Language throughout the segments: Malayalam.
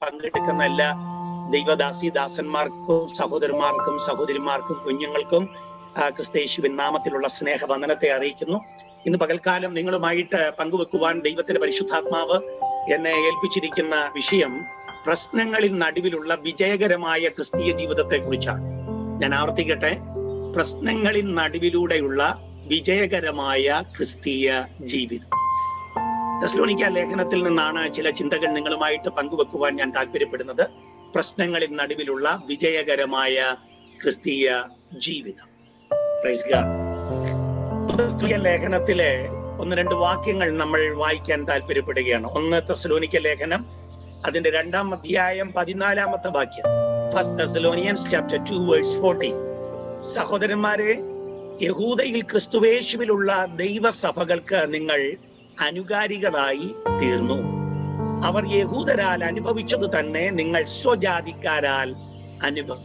പങ്കെടുക്കുന്ന എല്ലാ ദൈവദാസി ദാസന്മാർക്കും സഹോദരന്മാർക്കും സഹോദരിമാർക്കും കുഞ്ഞുങ്ങൾക്കും ആ, ക്രിസ്തയേശുവിൻ നാമത്തിലുള്ള സ്നേഹവന്ദനത്തെ അറിയിക്കുന്നു ഇന്ന് പകൽക്കാലം നിങ്ങളുമായിട്ട് പങ്കുവെക്കുവാൻ ദൈവത്തിന്റെ പരിശുദ്ധാത്മാവ് എന്നെ ഏൽപ്പിച്ചിരിക്കുന്ന വിഷയം പ്രശ്നങ്ങളിൽ നടുവിലുള്ള വിജയകരമായ ക്രിസ്തീയ ജീവിതത്തെ കുറിച്ചാണ് ഞാൻ ആവർത്തിക്കട്ടെ പ്രശ്നങ്ങളിൽ നടുവിലൂടെയുള്ള വിജയകരമായ ക്രിസ്തീയ ജീവിതം തെസ്ലോണിക്ക ലേഖനത്തിൽ നിന്നാണ് ചില ചിന്തകൾ നിങ്ങളുമായിട്ട് പങ്കുവെക്കുവാൻ ഞാൻ താല്പര്യപ്പെടുന്നത് പ്രശ്നങ്ങളിൽ നടുവിലുള്ള വിജയകരമായ ക്രിസ്തീയ ജീവിതം Praise God. തെസ്സലോനിക്ക ലേഖനത്തിലെ ഒന്ന് രണ്ട് വാക്യങ്ങൾ നമ്മൾ വായിക്കാൻ താല്പര്യപ്പെടുകയാണ് ഒന്ന് തെസ്സലോനിക്ക ലേഖനം അതിന്റെ രണ്ടാം അധ്യായം പതിനാലാമത്തെ വാക്യം first Thessalonians chapter two verse forty സഹോദരന്മാരെ യഹൂദയിൽ ക്രിസ്തുവേശുവിലുള്ള ദൈവസഭകൾക്ക് നിങ്ങൾ അനുകാരികളായി തീർന്നു അവർ യഹൂദരാൽ അനുഭവിച്ചത് തന്നെ നിങ്ങൾ സ്വജാതിക്കാരാൽ അനുഭവം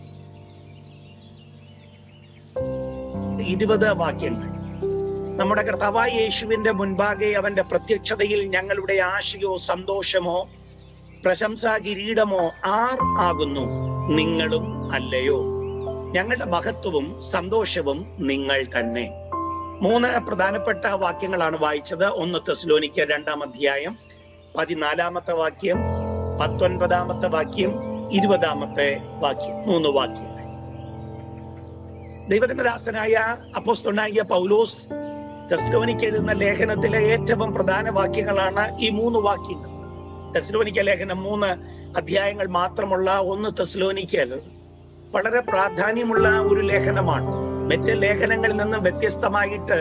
ഇരുപത് വാക്യങ്ങൾ നമ്മുടെ കർത്താവായ യേശുവിന്റെ മുൻപാകെ അവന്റെ പ്രത്യക്ഷതയിൽ ഞങ്ങളുടെ ആശയോ സന്തോഷമോ പ്രശംസാ കിരീടമോ ആർ ആകുന്നു നിങ്ങളും അല്ലയോ ഞങ്ങളുടെ മഹത്വവും സന്തോഷവും നിങ്ങൾ തന്നെ മൂന്ന് പ്രധാനപ്പെട്ട വാക്യങ്ങളാണ് വായിച്ചത് ഒന്ന് തെസ്ലോനിക്ക രണ്ടാം അധ്യായം പതിനാലാമത്തെ വാക്യം പത്തൊൻപതാമത്തെ വാക്യം ഇരുപതാമത്തെ വാക്യം മൂന്ന് വാക്യങ്ങൾ ദൈവത്തിന്റെ ദാസനായ അപ്പോസ്തോനായ പൗലോസ് തെസ്ലോനിക്ക് എഴുതുന്ന ലേഖനത്തിലെ ഏറ്റവും പ്രധാന വാക്യങ്ങളാണ് ഈ മൂന്ന് വാക്യങ്ങൾ തെസ്ലോനിക്ക ലേഖനം മൂന്ന് അധ്യായങ്ങൾ മാത്രമുള്ള ഒന്ന് തെസ്ലോനിക്കൽ വളരെ പ്രാധാന്യമുള്ള ഒരു ലേഖനമാണ് മറ്റ് ലേഖനങ്ങളിൽ നിന്ന് വ്യത്യസ്തമായിട്ട്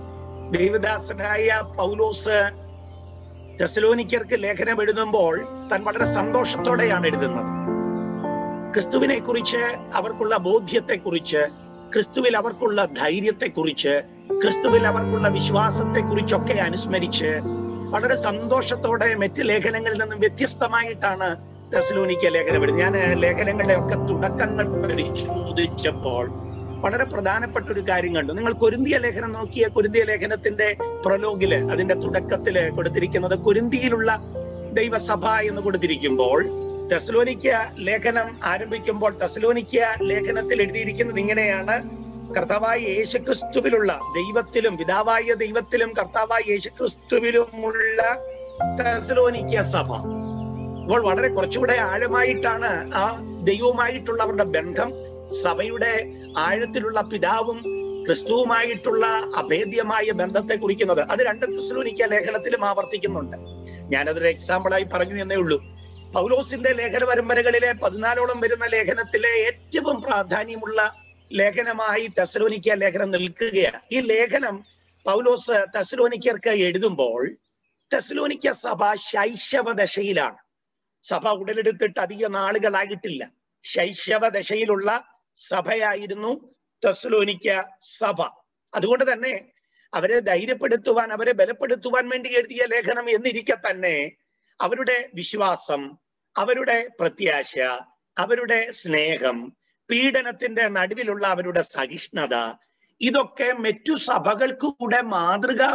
ദൈവദാസനായ പൗലോസ് തെസലോനിക്കർക്ക് ലേഖനം എഴുതുമ്പോൾ താൻ വളരെ സന്തോഷത്തോടെയാണ് എഴുതുന്നത് ക്രിസ്തുവിനെ കുറിച്ച് അവർക്കുള്ള ബോധ്യത്തെ കുറിച്ച് ക്രിസ്തുവിൽ അവർക്കുള്ള ധൈര്യത്തെ കുറിച്ച് ക്രിസ്തുവിൽ അവർക്കുള്ള വിശ്വാസത്തെ കുറിച്ചൊക്കെ അനുസ്മരിച്ച് വളരെ സന്തോഷത്തോടെ മറ്റ് ലേഖനങ്ങളിൽ നിന്നും വ്യത്യസ്തമായിട്ടാണ് തെസലോനിക്ക ലേഖനം എഴുതുന്നത് ഞാൻ ലേഖനങ്ങളുടെ ഒക്കെ തുടക്കങ്ങൾ പരിശോധിച്ചപ്പോൾ വളരെ പ്രധാനപ്പെട്ട ഒരു കാര്യം കണ്ടു നിങ്ങൾ കൊരിന്തിയ ലേഖനം നോക്കിയ കൊരിന്തിയ ലേഖനത്തിന്റെ പ്രൊലോഗില് അതിന്റെ തുടക്കത്തില് കൊടുത്തിരിക്കുന്നത് കൊരിന്തിയിലുള്ള ദൈവസഭ എന്ന് കൊടുത്തിരിക്കുമ്പോൾ തെസലോനിക്ക ലേഖനം ആരംഭിക്കുമ്പോൾ തെസലോനിക്ക ലേഖനത്തിൽ എഴുതിയിരിക്കുന്നത് ഇങ്ങനെയാണ് കർത്താവായ യേശുക്രിസ്തുവിലുള്ള ദൈവത്തിലും പിതാവായ ദൈവത്തിലും കർത്താവായ യേശുക്രിസ്തുവിലുമുള്ള തെസലോനിക്ക സഭ അപ്പോൾ വളരെ കുറച്ചുകൂടെ ആഴമായിട്ടാണ് ആ ദൈവവുമായിട്ടുള്ള അവരുടെ ബന്ധം സഭയുടെ ആഴത്തിലുള്ള പിതാവും ക്രിസ്തുവുമായിട്ടുള്ള അഭേദ്യമായ ബന്ധത്തെ കുറിക്കുന്നത് അത് രണ്ട് തെസലോനിക്ക ലേഖനത്തിലും ആവർത്തിക്കുന്നുണ്ട് ഞാനതൊരു എക്സാമ്പിളായി പറഞ്ഞു എന്നേ ഉള്ളൂ പൗലോസിന്റെ ലേഖന പരമ്പരകളിലെ പതിനാലോളം വരുന്ന ലേഖനത്തിലെ ഏറ്റവും പ്രാധാന്യമുള്ള ലേഖനമായി തെസലോനിക്ക ലേഖനം നിൽക്കുകയാണ് ഈ ലേഖനം പൗലോസ് തെസലോനിക്കർക്ക് എഴുതുമ്പോൾ തെസലോനിക്ക സഭ ശൈശവ ദശയിലാണ് സഭ ഉടലെടുത്തിട്ട് അധിക നാളുകളായിട്ടില്ല ശൈശവ ദശയിലുള്ള സഭയായിരുന്നു തെസ്ലോനിക്ക സഭ അതുകൊണ്ട് തന്നെ അവരെ ധൈര്യപ്പെടുത്തുവാൻ അവരെ ബലപ്പെടുത്തുവാൻ വേണ്ടി എഴുതിയ ലേഖനം എന്നിരിക്കെ തന്നെ അവരുടെ വിശ്വാസം അവരുടെ പ്രത്യാശ അവരുടെ സ്നേഹം പീഡനത്തിന്റെ നടുവിലുള്ള അവരുടെ സഹിഷ്ണുത ഇതൊക്കെ മറ്റു സഭകൾക്ക് കൂടെ മാതൃകാ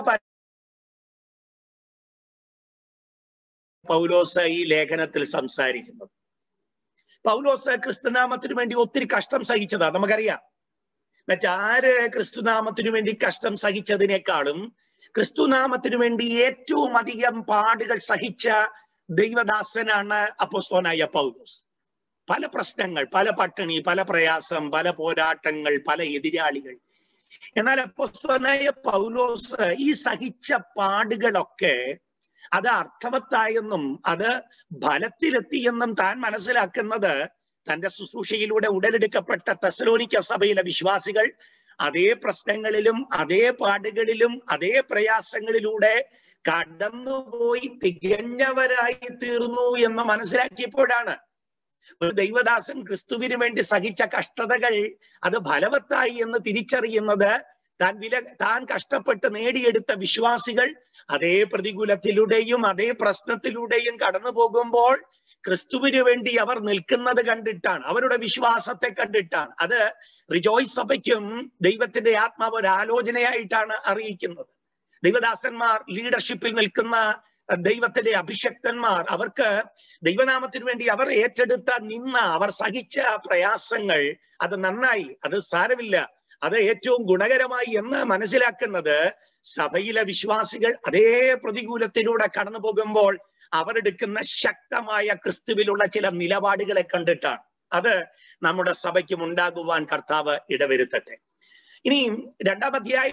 പൗലോസ് ഈ ലേഖനത്തിൽ സംസാരിക്കുന്നത് പൗലോസ് ക്രിസ്തുനാമത്തിനു വേണ്ടി ഒത്തിരി കഷ്ടം സഹിച്ചതാ നമുക്കറിയാം മറ്റാര് ക്രിസ്തുനാമത്തിനു വേണ്ടി കഷ്ടം സഹിച്ചതിനേക്കാളും ക്രിസ്തുനാമത്തിനു വേണ്ടി ഏറ്റവും അധികം പാടുകൾ സഹിച്ച ദൈവദാസനാണ് അപ്പോസ്തോനായ പൗലോസ് പല പ്രശ്നങ്ങൾ പല പട്ടിണി പല പ്രയാസം പല പോരാട്ടങ്ങൾ പല എതിരാളികൾ എന്നാൽ അപ്പോസ്തോനായ പൗലോസ് ഈ സഹിച്ച പാടുകളൊക്കെ അത് അർത്ഥവത്തായെന്നും അത് ഫലത്തിലെത്തിയെന്നും താൻ മനസ്സിലാക്കുന്നത് തന്റെ ശുശ്രൂഷയിലൂടെ ഉടലെടുക്കപ്പെട്ട തെസലോനിക്ക സഭയിലെ വിശ്വാസികൾ അതേ പ്രശ്നങ്ങളിലും അതേ പാടുകളിലും അതേ പ്രയാസങ്ങളിലൂടെ കടന്നുപോയി തികഞ്ഞവരായി തീർന്നു എന്ന് മനസ്സിലാക്കിയപ്പോഴാണ് ഒരു ദൈവദാസൻ ക്രിസ്തുവിന് വേണ്ടി സഹിച്ച കഷ്ടതകൾ അത് ഫലവത്തായി എന്ന് തിരിച്ചറിയുന്നത് താൻ വില താൻ കഷ്ടപ്പെട്ട് നേടിയെടുത്ത വിശ്വാസികൾ അതേ പ്രതികൂലത്തിലൂടെയും അതേ പ്രശ്നത്തിലൂടെയും കടന്നു പോകുമ്പോൾ ക്രിസ്തുവിന് വേണ്ടി അവർ നിൽക്കുന്നത് കണ്ടിട്ടാണ് അവരുടെ വിശ്വാസത്തെ കണ്ടിട്ടാണ് അത് റിജോയ്സ് സഭയ്ക്കും ദൈവത്തിന്റെ ആത്മാവ് ഒരു ആലോചനയായിട്ടാണ് അറിയിക്കുന്നത് ദൈവദാസന്മാർ ലീഡർഷിപ്പിൽ നിൽക്കുന്ന ദൈവത്തിന്റെ അഭിഷക്തന്മാർ അവർക്ക് ദൈവനാമത്തിന് വേണ്ടി അവർ ഏറ്റെടുത്ത നിന്ന അവർ സഹിച്ച പ്രയാസങ്ങൾ അത് നന്നായി അത് സാരമില്ല അത് ഏറ്റവും ഗുണകരമായി എന്ന് മനസ്സിലാക്കുന്നത് സഭയിലെ വിശ്വാസികൾ അതേ പ്രതികൂലത്തിലൂടെ കടന്നു പോകുമ്പോൾ അവരെടുക്കുന്ന ശക്തമായ ക്രിസ്തുവിലുള്ള ചില നിലപാടുകളെ കണ്ടിട്ടാണ് അത് നമ്മുടെ സഭയ്ക്കും ഉണ്ടാകുവാൻ കർത്താവ് ഇടവരുത്തട്ടെ ഇനിയും രണ്ടാം അധ്യായം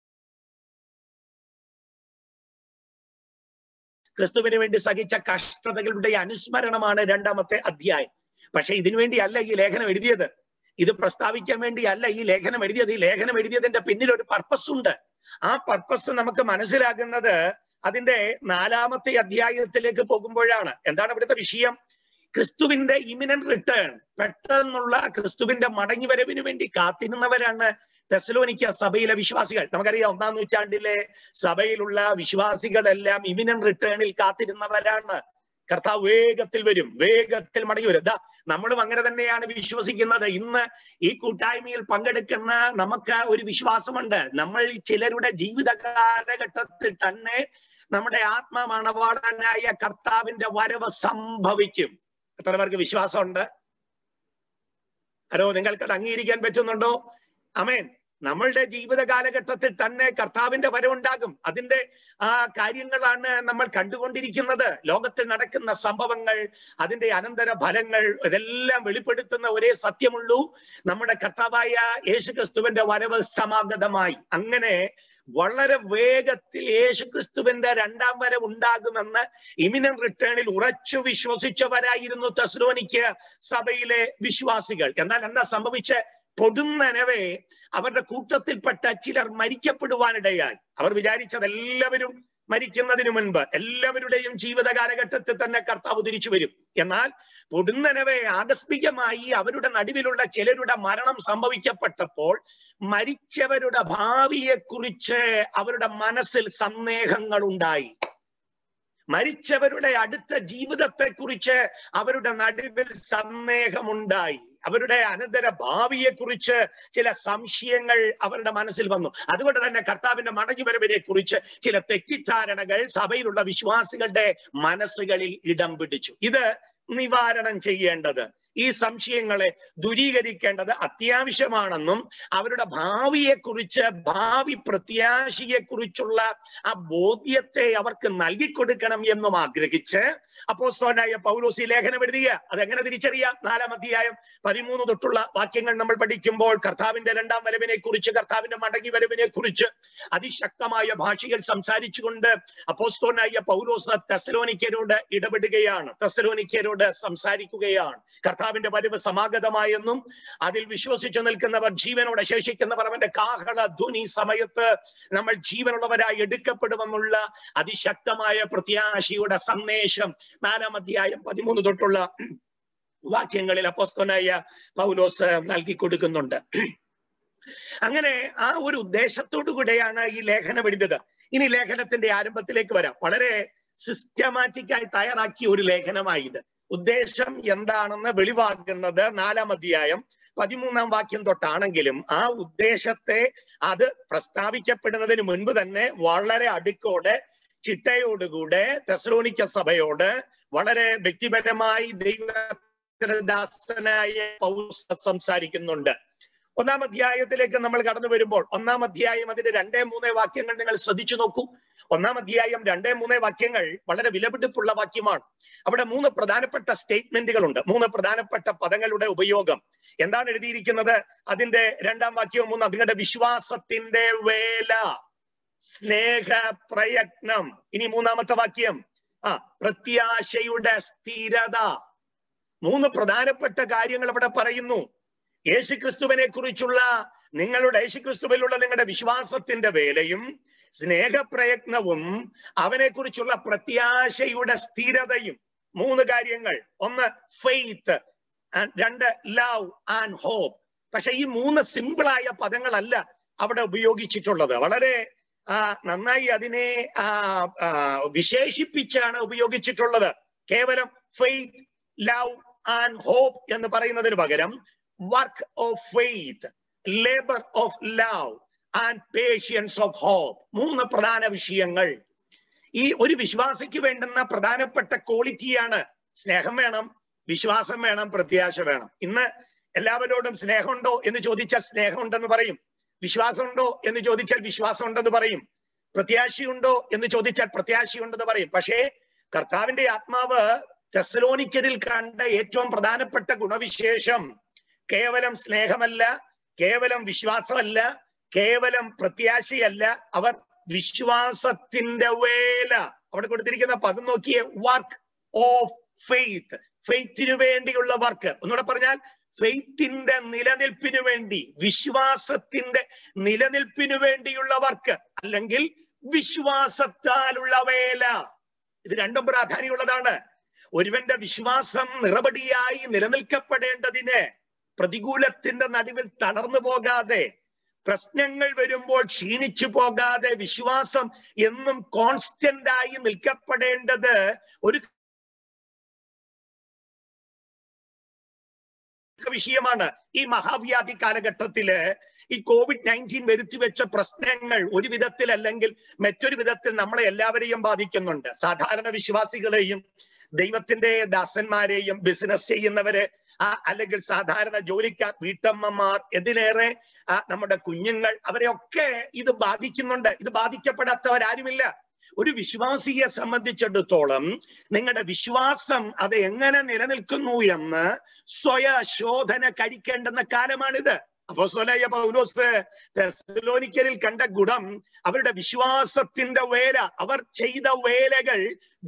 ക്രിസ്തുവിന് വേണ്ടി സഹിച്ച കഷ്ടതകളുടെ അനുസ്മരണമാണ് രണ്ടാമത്തെ അധ്യായം പക്ഷെ ഇതിനു വേണ്ടിയല്ല ഈ ലേഖനം എഴുതിയത് ഇത് പ്രസ്താവിക്കാൻ വേണ്ടിയല്ല ഈ ലേഖനം എഴുതിയത് ഈ ലേഖനം എഴുതിയതിന്റെ പിന്നിൽ ഒരു പർപ്പസ് ഉണ്ട് ആ പർപ്പസ് നമുക്ക് മനസ്സിലാകുന്നത് അതിന്റെ നാലാമത്തെ അധ്യായത്തിലേക്ക് പോകുമ്പോഴാണ് എന്താണ് ഇവിടുത്തെ വിഷയം ക്രിസ്തുവിന്റെ ഇമിനന്റ് റിട്ടേൺ പെട്ടെന്നുള്ള ക്രിസ്തുവിന്റെ മടങ്ങിവരവിന് വേണ്ടി കാത്തിരുന്നവരാണ് തെസലോനിക്ക സഭയിലെ വിശ്വാസികൾ നമുക്കറിയാം ഒന്നാം നൂറ്റാണ്ടിലെ സഭയിലുള്ള വിശ്വാസികളെല്ലാം ഇമിനന്റ് റിട്ടേണിൽ കാത്തിരുന്നവരാണ് കർത്താവ് വേഗത്തിൽ വരും വേഗത്തിൽ മടങ്ങി വരും ദാ നമ്മളും അങ്ങനെ തന്നെയാണ് വിശ്വസിക്കുന്നത് ഇന്ന് ഈ കൂട്ടായ്മയിൽ പങ്കെടുക്കുന്ന നമുക്ക് ഒരു വിശ്വാസമുണ്ട് നമ്മൾ ചിലരുടെ ജീവിത കാലഘട്ടത്തിൽ തന്നെ നമ്മുടെ ആത്മമണവാളനായ കർത്താവിന്റെ വരവ് സംഭവിക്കും എത്ര പേർക്ക് വിശ്വാസമുണ്ട് ഹലോ നിങ്ങൾക്ക് അത് അംഗീകരിക്കാൻ പറ്റുന്നുണ്ടോ അമേൻ നമ്മളുടെ ജീവിത കാലഘട്ടത്തിൽ തന്നെ കർത്താവിന്റെ വരവുണ്ടാകും അതിന്റെ ആ കാര്യങ്ങളാണ് നമ്മൾ കണ്ടുകൊണ്ടിരിക്കുന്നത് ലോകത്തിൽ നടക്കുന്ന സംഭവങ്ങൾ അതിന്റെ അനന്തര ഫലങ്ങൾ ഇതെല്ലാം വെളിപ്പെടുത്തുന്ന ഒരേ സത്യമുള്ളൂ നമ്മുടെ കർത്താവായ യേശു ക്രിസ്തുവിന്റെ വരവ് സമാഗതമായി അങ്ങനെ വളരെ വേഗത്തിൽ യേശു ക്രിസ്തുവിന്റെ രണ്ടാം വരവ് ഉണ്ടാകുമെന്ന് ഇമിനൻ റിട്ടേണിൽ ഉറച്ചു വിശ്വസിച്ചവരായിരുന്നു തെസ്ലോനിക്ക് സഭയിലെ വിശ്വാസികൾ എന്നാൽ എന്താ സംഭവിച്ച പൊടുന്നനവേ അവരുടെ കൂട്ടത്തിൽപ്പെട്ട ചിലർ മരിക്കപ്പെടുവാനിടയായി അവർ വിചാരിച്ചത് എല്ലാവരും മരിക്കുന്നതിന് മുൻപ് എല്ലാവരുടെയും ജീവിത കാലഘട്ടത്തിൽ തന്നെ കർത്താവ് തിരിച്ചു വരും എന്നാൽ പൊടുന്നനവേ ആകസ്മികമായി അവരുടെ നടുവിലുള്ള ചിലരുടെ മരണം സംഭവിക്കപ്പെട്ടപ്പോൾ മരിച്ചവരുടെ ഭാവിയെക്കുറിച്ച് അവരുടെ മനസ്സിൽ സന്ദേഹങ്ങൾ ഉണ്ടായി മരിച്ചവരുടെ അടുത്ത ജീവിതത്തെക്കുറിച്ച് അവരുടെ നടുവിൽ സന്ദേഹമുണ്ടായി അവരുടെ അനന്തര ഭാവിയെക്കുറിച്ച് ചില സംശയങ്ങൾ അവരുടെ മനസ്സിൽ വന്നു അതുകൊണ്ട് തന്നെ കർത്താവിന്റെ മടങ്ങിവരവിനെ കുറിച്ച് ചില തെറ്റിദ്ധാരണകൾ സഭയിലുള്ള വിശ്വാസികളുടെ മനസ്സുകളിൽ ഇടം പിടിച്ചു ഇത് നിവാരണം ചെയ്യേണ്ടത് ഈ സംശയങ്ങളെ ദൂരീകരിക്കേണ്ടത് അത്യാവശ്യമാണെന്നും അവരുടെ ഭാവിയെക്കുറിച്ച് ഭാവി പ്രത്യാശയെക്കുറിച്ചുള്ള ആ ബോധ്യത്തെ അവർക്ക് നൽകിക്കൊടുക്കണം എന്നും ആഗ്രഹിച്ച് അപ്പോസ്തോനായ പൗലോസി ലേഖനം എഴുതിയ അതെങ്ങനെ തിരിച്ചറിയാം നാലാം അധ്യായം പതിമൂന്ന് തൊട്ടുള്ള വാക്യങ്ങൾ നമ്മൾ പഠിക്കുമ്പോൾ കർത്താവിന്റെ രണ്ടാം വരവിനെ കുറിച്ച് കർത്താവിന്റെ മടങ്ങി വരവിനെ കുറിച്ച് അതിശക്തമായ ഭാഷകൾ സംസാരിച്ചുകൊണ്ട് അപ്പോസ്തോനായ പൗലോസ് തെസലോനിക്കരോട് ഇടപെടുകയാണ് തെസലോനിക്കരോട് സംസാരിക്കുകയാണ് കർത്താവിന്റെ വരവ് സമാഗതമായെന്നും അതിൽ വിശ്വസിച്ചു നിൽക്കുന്നവർ ജീവനോടെ ശേഷിക്കുന്നവർ അവന്റെ കാഹള ധ്വനി സമയത്ത് നമ്മൾ ജീവനുള്ളവരായി എടുക്കപ്പെടുമെന്നുള്ള അതിശക്തമായ പ്രത്യാശയുടെ സന്ദേശം നാലാം അധ്യായം പതിമൂന്ന് തൊട്ടുള്ള വാക്യങ്ങളിൽ അപ്പോസ്തനായ പൗലോസ് നൽകി കൊടുക്കുന്നുണ്ട് അങ്ങനെ ആ ഒരു ഉദ്ദേശത്തോടു കൂടെയാണ് ഈ ലേഖനം എഴുതിയത് ഇനി ലേഖനത്തിന്റെ ആരംഭത്തിലേക്ക് വരാം വളരെ സിസ്റ്റമാറ്റിക് ആയി തയ്യാറാക്കിയ ഒരു ലേഖനമായി ഇത് ഉദ്ദേശം എന്താണെന്ന് വെളിവാകുന്നത് നാലാം അധ്യായം പതിമൂന്നാം വാക്യം തൊട്ടാണെങ്കിലും ആ ഉദ്ദേശത്തെ അത് പ്രസ്താവിക്കപ്പെടുന്നതിന് മുൻപ് തന്നെ വളരെ അടുക്കോടെ ചിട്ടയോടുകൂടെ തെസലോണിക്ക സഭയോട് വളരെ വ്യക്തിപരമായി ദൈവദാസനായ പൗസ സംസാരിക്കുന്നുണ്ട് ഒന്നാം അധ്യായത്തിലേക്ക് നമ്മൾ കടന്നു വരുമ്പോൾ ഒന്നാം അധ്യായം അതിന്റെ രണ്ടേ മൂന്നേ വാക്യങ്ങൾ നിങ്ങൾ ശ്രദ്ധിച്ചു നോക്കൂ ഒന്നാം അധ്യായം രണ്ടേ മൂന്നേ വാക്യങ്ങൾ വളരെ വിലപിടിപ്പുള്ള വാക്യമാണ് അവിടെ മൂന്ന് പ്രധാനപ്പെട്ട സ്റ്റേറ്റ്മെന്റുകളുണ്ട് മൂന്ന് പ്രധാനപ്പെട്ട പദങ്ങളുടെ ഉപയോഗം എന്താണ് എഴുതിയിരിക്കുന്നത് അതിന്റെ രണ്ടാം വാക്യവും മൂന്ന് നിങ്ങളുടെ വിശ്വാസത്തിന്റെ വേല സ്നേഹ പ്രയത്നം ഇനി മൂന്നാമത്തെ വാക്യം ആ പ്രത്യാശയുടെ സ്ഥിരത മൂന്ന് പ്രധാനപ്പെട്ട കാര്യങ്ങൾ അവിടെ പറയുന്നു യേശുക്രിസ്തുവിനെ കുറിച്ചുള്ള നിങ്ങളുടെ യേശുക്രിസ്തുവിലുള്ള നിങ്ങളുടെ വിശ്വാസത്തിന്റെ വേലയും സ്നേഹപ്രയത്നവും അവനെ കുറിച്ചുള്ള പ്രത്യാശയുടെ സ്ഥിരതയും മൂന്ന് കാര്യങ്ങൾ ഒന്ന് ഫെയ്ത്ത് രണ്ട് ലവ് ആൻഡ് ഹോപ്പ് പക്ഷെ ഈ മൂന്ന് സിമ്പിളായ പദങ്ങളല്ല അവിടെ ഉപയോഗിച്ചിട്ടുള്ളത് വളരെ ആ നന്നായി അതിനെ ആ വിശേഷിപ്പിച്ചാണ് ഉപയോഗിച്ചിട്ടുള്ളത് കേവലം ഫെയ്ത്ത് ലവ് ആൻഡ് ഹോപ്പ് എന്ന് പറയുന്നതിന് പകരം work of faith labour of love and patience of hope മൂന്ന് പ്രധാന വിഷയങ്ങൾ ഈ ഒരു വിശ്വാസിക്ക് വേണ്ടുന്ന പ്രധാനപ്പെട്ട ക്വാളിറ്റിയാണ് സ്നേഹം വേണം വിശ്വാസം വേണം പ്രത്യാശ വേണം ഇന്ന് എല്ലാവരോടും സ്നേഹമുണ്ടോ എന്ന് ചോദിച്ചാൽ സ്നേഹമുണ്ടെന്ന് പറയും വിശ്വാസമുണ്ടോ എന്ന് ചോദിച്ചാൽ വിശ്വാസം ഉണ്ടെന്ന് പറയും പ്രത്യാശയുണ്ടോ എന്ന് ചോദിച്ചാൽ പ്രത്യാശയുണ്ടെന്ന് പറയും പക്ഷേ കർത്താവിന്റെ ആത്മാവ് തെസലോനിക്കരിൽ കണ്ട ഏറ്റവും പ്രധാനപ്പെട്ട ഗുണവിശേഷം കേവലം സ്നേഹമല്ല കേവലം വിശ്വാസമല്ല കേവലം പ്രത്യാശയല്ല അവർ വിശ്വാസത്തിന്റെ വേല അവിടെ കൊടുത്തിരിക്കുന്ന പദം നോക്കിയേ വർക്ക് ഓഫ് ഫെയ്ത്ത് ഫെയ്ത്തിന് വേണ്ടിയുള്ള വർക്ക് ഒന്നുകൂടെ പറഞ്ഞാൽ ഫെയ്ത്തിന്റെ നിലനിൽപ്പിന് വേണ്ടി വിശ്വാസത്തിന്റെ നിലനിൽപ്പിന് വേണ്ടിയുള്ള വർക്ക് അല്ലെങ്കിൽ വിശ്വാസത്താലുള്ള വേല ഇത് രണ്ടും പ്രാധാന്യമുള്ളതാണ് ഒരുവന്റെ വിശ്വാസം നിറപടിയായി നിലനിൽക്കപ്പെടേണ്ടതിന് പ്രതികൂലത്തിന്റെ നടുവിൽ തളർന്നു പോകാതെ പ്രശ്നങ്ങൾ വരുമ്പോൾ ക്ഷീണിച്ചു പോകാതെ വിശ്വാസം എന്നും കോൺസ്റ്റന്റ് ആയി നിൽക്കപ്പെടേണ്ടത് ഒരു വിഷയമാണ് ഈ മഹാവ്യാധി കാലഘട്ടത്തില് ഈ കോവിഡ് നയൻറ്റീൻ വരുത്തി വെച്ച പ്രശ്നങ്ങൾ ഒരു വിധത്തിൽ അല്ലെങ്കിൽ മറ്റൊരു വിധത്തിൽ നമ്മളെ എല്ലാവരെയും ബാധിക്കുന്നുണ്ട് സാധാരണ വിശ്വാസികളെയും ദൈവത്തിന്റെ ദാസന്മാരെയും ബിസിനസ് ചെയ്യുന്നവര് ആ അല്ലെങ്കിൽ സാധാരണ ജോലിക്കാർ വീട്ടമ്മമാർ എന്തിനേറെ ആ നമ്മുടെ കുഞ്ഞുങ്ങൾ അവരെയൊക്കെ ഇത് ബാധിക്കുന്നുണ്ട് ഇത് ബാധിക്കപ്പെടാത്തവരാരുമില്ല ഒരു വിശ്വാസിയെ സംബന്ധിച്ചിടത്തോളം നിങ്ങളുടെ വിശ്വാസം അത് എങ്ങനെ നിലനിൽക്കുന്നു എന്ന് സ്വയ ശോധന കഴിക്കേണ്ടുന്ന കാലമാണിത് അപ്പോ സ്വലയ പൗലോസ് തെസലോനിക്കലിൽ കണ്ട ഗുണം അവരുടെ വിശ്വാസത്തിന്റെ വേല അവർ ചെയ്ത വേലകൾ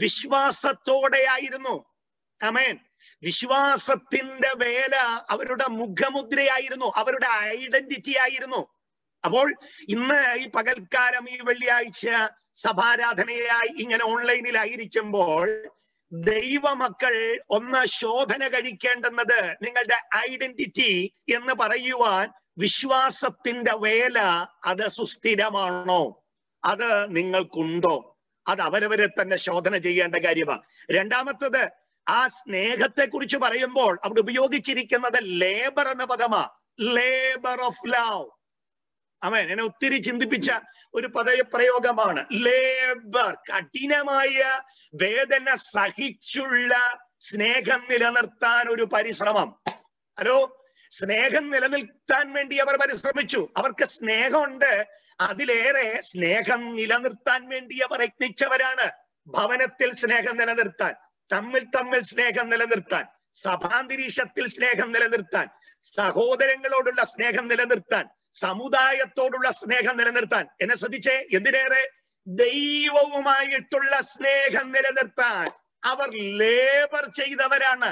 വിശ്വാസത്തോടെയായിരുന്നു അമേൻ വിശ്വാസത്തിന്റെ വേല അവരുടെ മുഖമുദ്രയായിരുന്നു അവരുടെ ഐഡന്റിറ്റി ആയിരുന്നു അപ്പോൾ ഇന്ന് ഈ പകൽക്കാലം ഈ വെള്ളിയാഴ്ച സഭാരാധനയായി ഇങ്ങനെ ഓൺലൈനിലായിരിക്കുമ്പോൾ ദൈവമക്കൾ ഒന്ന് ശോധന കഴിക്കേണ്ടുന്നത് നിങ്ങളുടെ ഐഡന്റിറ്റി എന്ന് പറയുവാൻ വിശ്വാസത്തിന്റെ വേല അത് സുസ്ഥിരമാണോ അത് നിങ്ങൾക്കുണ്ടോ അത് അവരവരെ തന്നെ ശോധന ചെയ്യേണ്ട കാര്യമാണ് രണ്ടാമത്തത് ആ സ്നേഹത്തെ കുറിച്ച് പറയുമ്പോൾ അവിടെ ഉപയോഗിച്ചിരിക്കുന്നത് ലേബർ എന്ന പദമാ ലേബർ ഓഫ് ലവ് അവൻ എന്നെ ഒത്തിരി ചിന്തിപ്പിച്ച ഒരു പദപ്രയോഗമാണ് ലേബർ കഠിനമായ വേദന സഹിച്ചുള്ള സ്നേഹം നിലനിർത്താൻ ഒരു പരിശ്രമം ഹലോ സ്നേഹം നിലനിർത്താൻ വേണ്ടി അവർ പരിശ്രമിച്ചു അവർക്ക് സ്നേഹമുണ്ട് അതിലേറെ സ്നേഹം നിലനിർത്താൻ വേണ്ടി അവർ യത്നിച്ചവരാണ് ഭവനത്തിൽ സ്നേഹം നിലനിർത്താൻ തമ്മിൽ തമ്മിൽ സ്നേഹം നിലനിർത്താൻ സഭാന്തരീക്ഷത്തിൽ സ്നേഹം നിലനിർത്താൻ സഹോദരങ്ങളോടുള്ള സ്നേഹം നിലനിർത്താൻ സമുദായത്തോടുള്ള സ്നേഹം നിലനിർത്താൻ എന്നെ ശ്രദ്ധിച്ചേ എന്തിനേറെ ദൈവവുമായിട്ടുള്ള സ്നേഹം നിലനിർത്താൻ അവർ ലേബർ ചെയ്തവരാണ്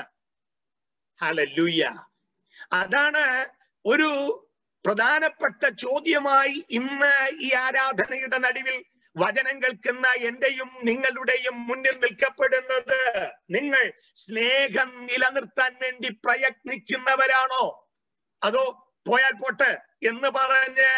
ഹലലുയ്യ അതാണ് ഒരു പ്രധാനപ്പെട്ട ചോദ്യമായി ഇന്ന് ഈ ആരാധനയുടെ നടുവിൽ വചനം കേൾക്കുന്ന എന്റെയും നിങ്ങളുടെയും മുന്നിൽ നിൽക്കപ്പെടുന്നത് നിങ്ങൾ സ്നേഹം നിലനിർത്താൻ വേണ്ടി പ്രയത്നിക്കുന്നവരാണോ അതോ പോയാൽ പോട്ടെ എന്ന് പറഞ്ഞ്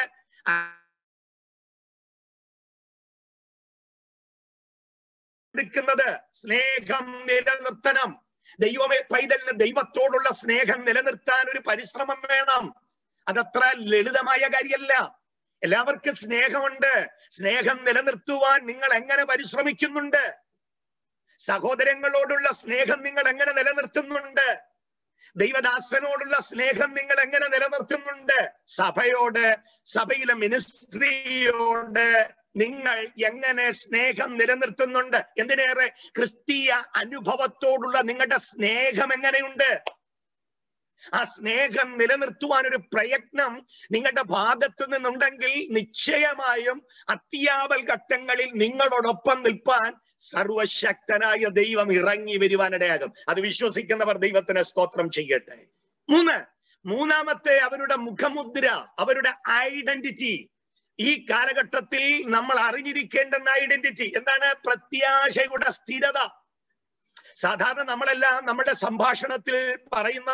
എടുക്കുന്നത് സ്നേഹം നിലനിർത്തണം ദൈവമേ പൈതലിന് ദൈവത്തോടുള്ള സ്നേഹം നിലനിർത്താൻ ഒരു പരിശ്രമം വേണം അതത്ര ലളിതമായ കാര്യമല്ല എല്ലാവർക്കും സ്നേഹമുണ്ട് സ്നേഹം നിലനിർത്തുവാൻ നിങ്ങൾ എങ്ങനെ പരിശ്രമിക്കുന്നുണ്ട് സഹോദരങ്ങളോടുള്ള സ്നേഹം നിങ്ങൾ എങ്ങനെ നിലനിർത്തുന്നുണ്ട് ദൈവദാസനോടുള്ള സ്നേഹം നിങ്ങൾ എങ്ങനെ നിലനിർത്തുന്നുണ്ട് സഭയോട് സഭയിലെ മിനിസ്ട്രിയോട് നിങ്ങൾ എങ്ങനെ സ്നേഹം നിലനിർത്തുന്നുണ്ട് എന്തിനേറെ ക്രിസ്തീയ അനുഭവത്തോടുള്ള നിങ്ങളുടെ സ്നേഹം എങ്ങനെയുണ്ട് ആ സ്നേഹം നിലനിർത്തുവാൻ ഒരു പ്രയത്നം നിങ്ങളുടെ ഭാഗത്ത് നിന്നുണ്ടെങ്കിൽ നിശ്ചയമായും അത്യാവൽ ഘട്ടങ്ങളിൽ നിങ്ങളോടൊപ്പം നിൽപ്പാൻ സർവശക്തനായ ദൈവം ഇറങ്ങി വരുവാനിടയാകും അത് വിശ്വസിക്കുന്നവർ ദൈവത്തിന് സ്തോത്രം ചെയ്യട്ടെ മൂന്ന് മൂന്നാമത്തെ അവരുടെ മുഖമുദ്ര അവരുടെ ഐഡന്റിറ്റി ഈ കാലഘട്ടത്തിൽ നമ്മൾ അറിഞ്ഞിരിക്കേണ്ടുന്ന ഐഡന്റിറ്റി എന്താണ് പ്രത്യാശയുടെ സ്ഥിരത സാധാരണ നമ്മളെല്ലാം നമ്മുടെ സംഭാഷണത്തിൽ പറയുന്ന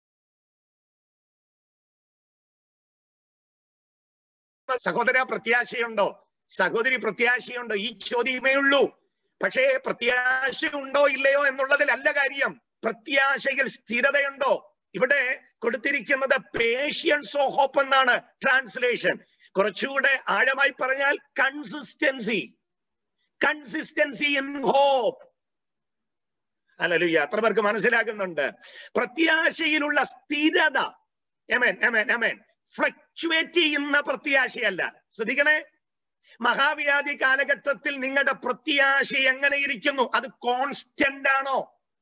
സഹോദര പ്രത്യാശയുണ്ടോ സഹോദരി പ്രത്യാശയുണ്ടോ ഈ ചോദ്യമേ ഉള്ളൂ പക്ഷേ പ്രത്യാശ ഉണ്ടോ ഇല്ലയോ എന്നുള്ളതിലല്ല കാര്യം പ്രത്യാശയിൽ സ്ഥിരതയുണ്ടോ ഇവിടെ കൊടുത്തിരിക്കുന്നത് പേഷ്യൻസ് ഓഫ് ഹോപ്പ് എന്നാണ് ട്രാൻസ്ലേഷൻ കുറച്ചുകൂടെ ആഴമായി പറഞ്ഞാൽ കൺസിസ്റ്റൻസി കൺസിസ്റ്റൻസി ഇൻ ഹോപ്പ് അല്ലല്ലോ എത്ര പേർക്ക് മനസ്സിലാകുന്നുണ്ട് പ്രത്യാശയിലുള്ള സ്ഥിരത എമേൻ എമേൻ എമേൻ ഫ്ലക്ച്വേറ്റ് ചെയ്യുന്ന പ്രത്യാശയല്ല ശ്രദ്ധിക്കണേ മഹാവ്യാധി കാലഘട്ടത്തിൽ നിങ്ങളുടെ പ്രത്യാശ എങ്ങനെ ഇരിക്കുന്നു അത് കോൺസ്റ്റന്റ് ആണോ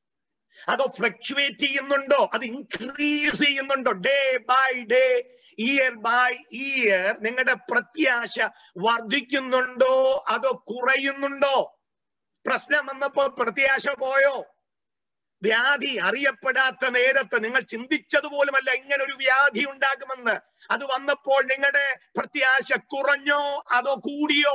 അതോ ഫ്ലക്ച്വേറ്റ് ചെയ്യുന്നുണ്ടോ അത് ഇൻക്രീസ് ചെയ്യുന്നുണ്ടോ day by day year by year നിങ്ങളുടെ പ്രത്യാശ വർദ്ധിക്കുന്നുണ്ടോ അതോ കുറയുന്നുണ്ടോ പ്രശ്നം വന്നപ്പോ പ്രത്യാശ പോയോ വ്യാധി അറിയപ്പെടാത്ത നേരത്ത് നിങ്ങൾ ചിന്തിച്ചതുപോലുമല്ല ഇങ്ങനെ ഒരു വ്യാധി ഉണ്ടാകുമെന്ന് അത് വന്നപ്പോൾ നിങ്ങളുടെ പ്രത്യാശ കുറഞ്ഞോ അതോ കൂടിയോ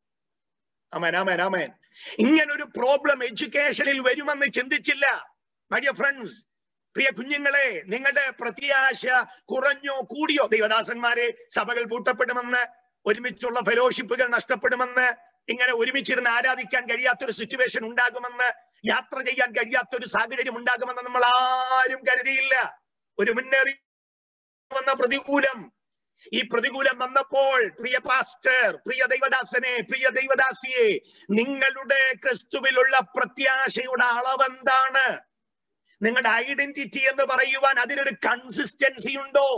അമേൻ അമേൻ അമേൻ ഇങ്ങനൊരു പ്രോബ്ലം എഡ്യൂക്കേഷനിൽ വരുമെന്ന് ചിന്തിച്ചില്ല മൈ ഡിയർ ഫ്രണ്ട്സ് പ്രിയ കുഞ്ഞുങ്ങളെ നിങ്ങളുടെ പ്രത്യാശ കുറഞ്ഞോ കൂടിയോ ദൈവദാസന്മാരെ സഭകൾ പൂട്ടപ്പെടുമെന്ന് ഒരുമിച്ചുള്ള ഫെലോഷിപ്പുകൾ നഷ്ടപ്പെടുമെന്ന് ഇങ്ങനെ ഒരുമിച്ചിരുന്ന് ആരാധിക്കാൻ കഴിയാത്തൊരു സിറ്റുവേഷൻ ഉണ്ടാകുമെന്ന് യാത്ര ചെയ്യാൻ കഴിയാത്തൊരു സാഹചര്യം ഉണ്ടാകുമെന്ന് നമ്മൾ ആരും കരുതിയില്ല ഒരു മുന്നേറി വന്ന പ്രതികൂലം ഈ പ്രതികൂലം വന്നപ്പോൾ പ്രിയ പാസ്റ്റർ പ്രിയ ദൈവദാസനെ പ്രിയ ദൈവദാസിയെ നിങ്ങളുടെ ക്രിസ്തുവിലുള്ള പ്രത്യാശയുടെ അളവെന്താണ് നിങ്ങളുടെ ഐഡന്റിറ്റി എന്ന് പറയുവാൻ അതിനൊരു കൺസിസ്റ്റൻസി ഉണ്ടോ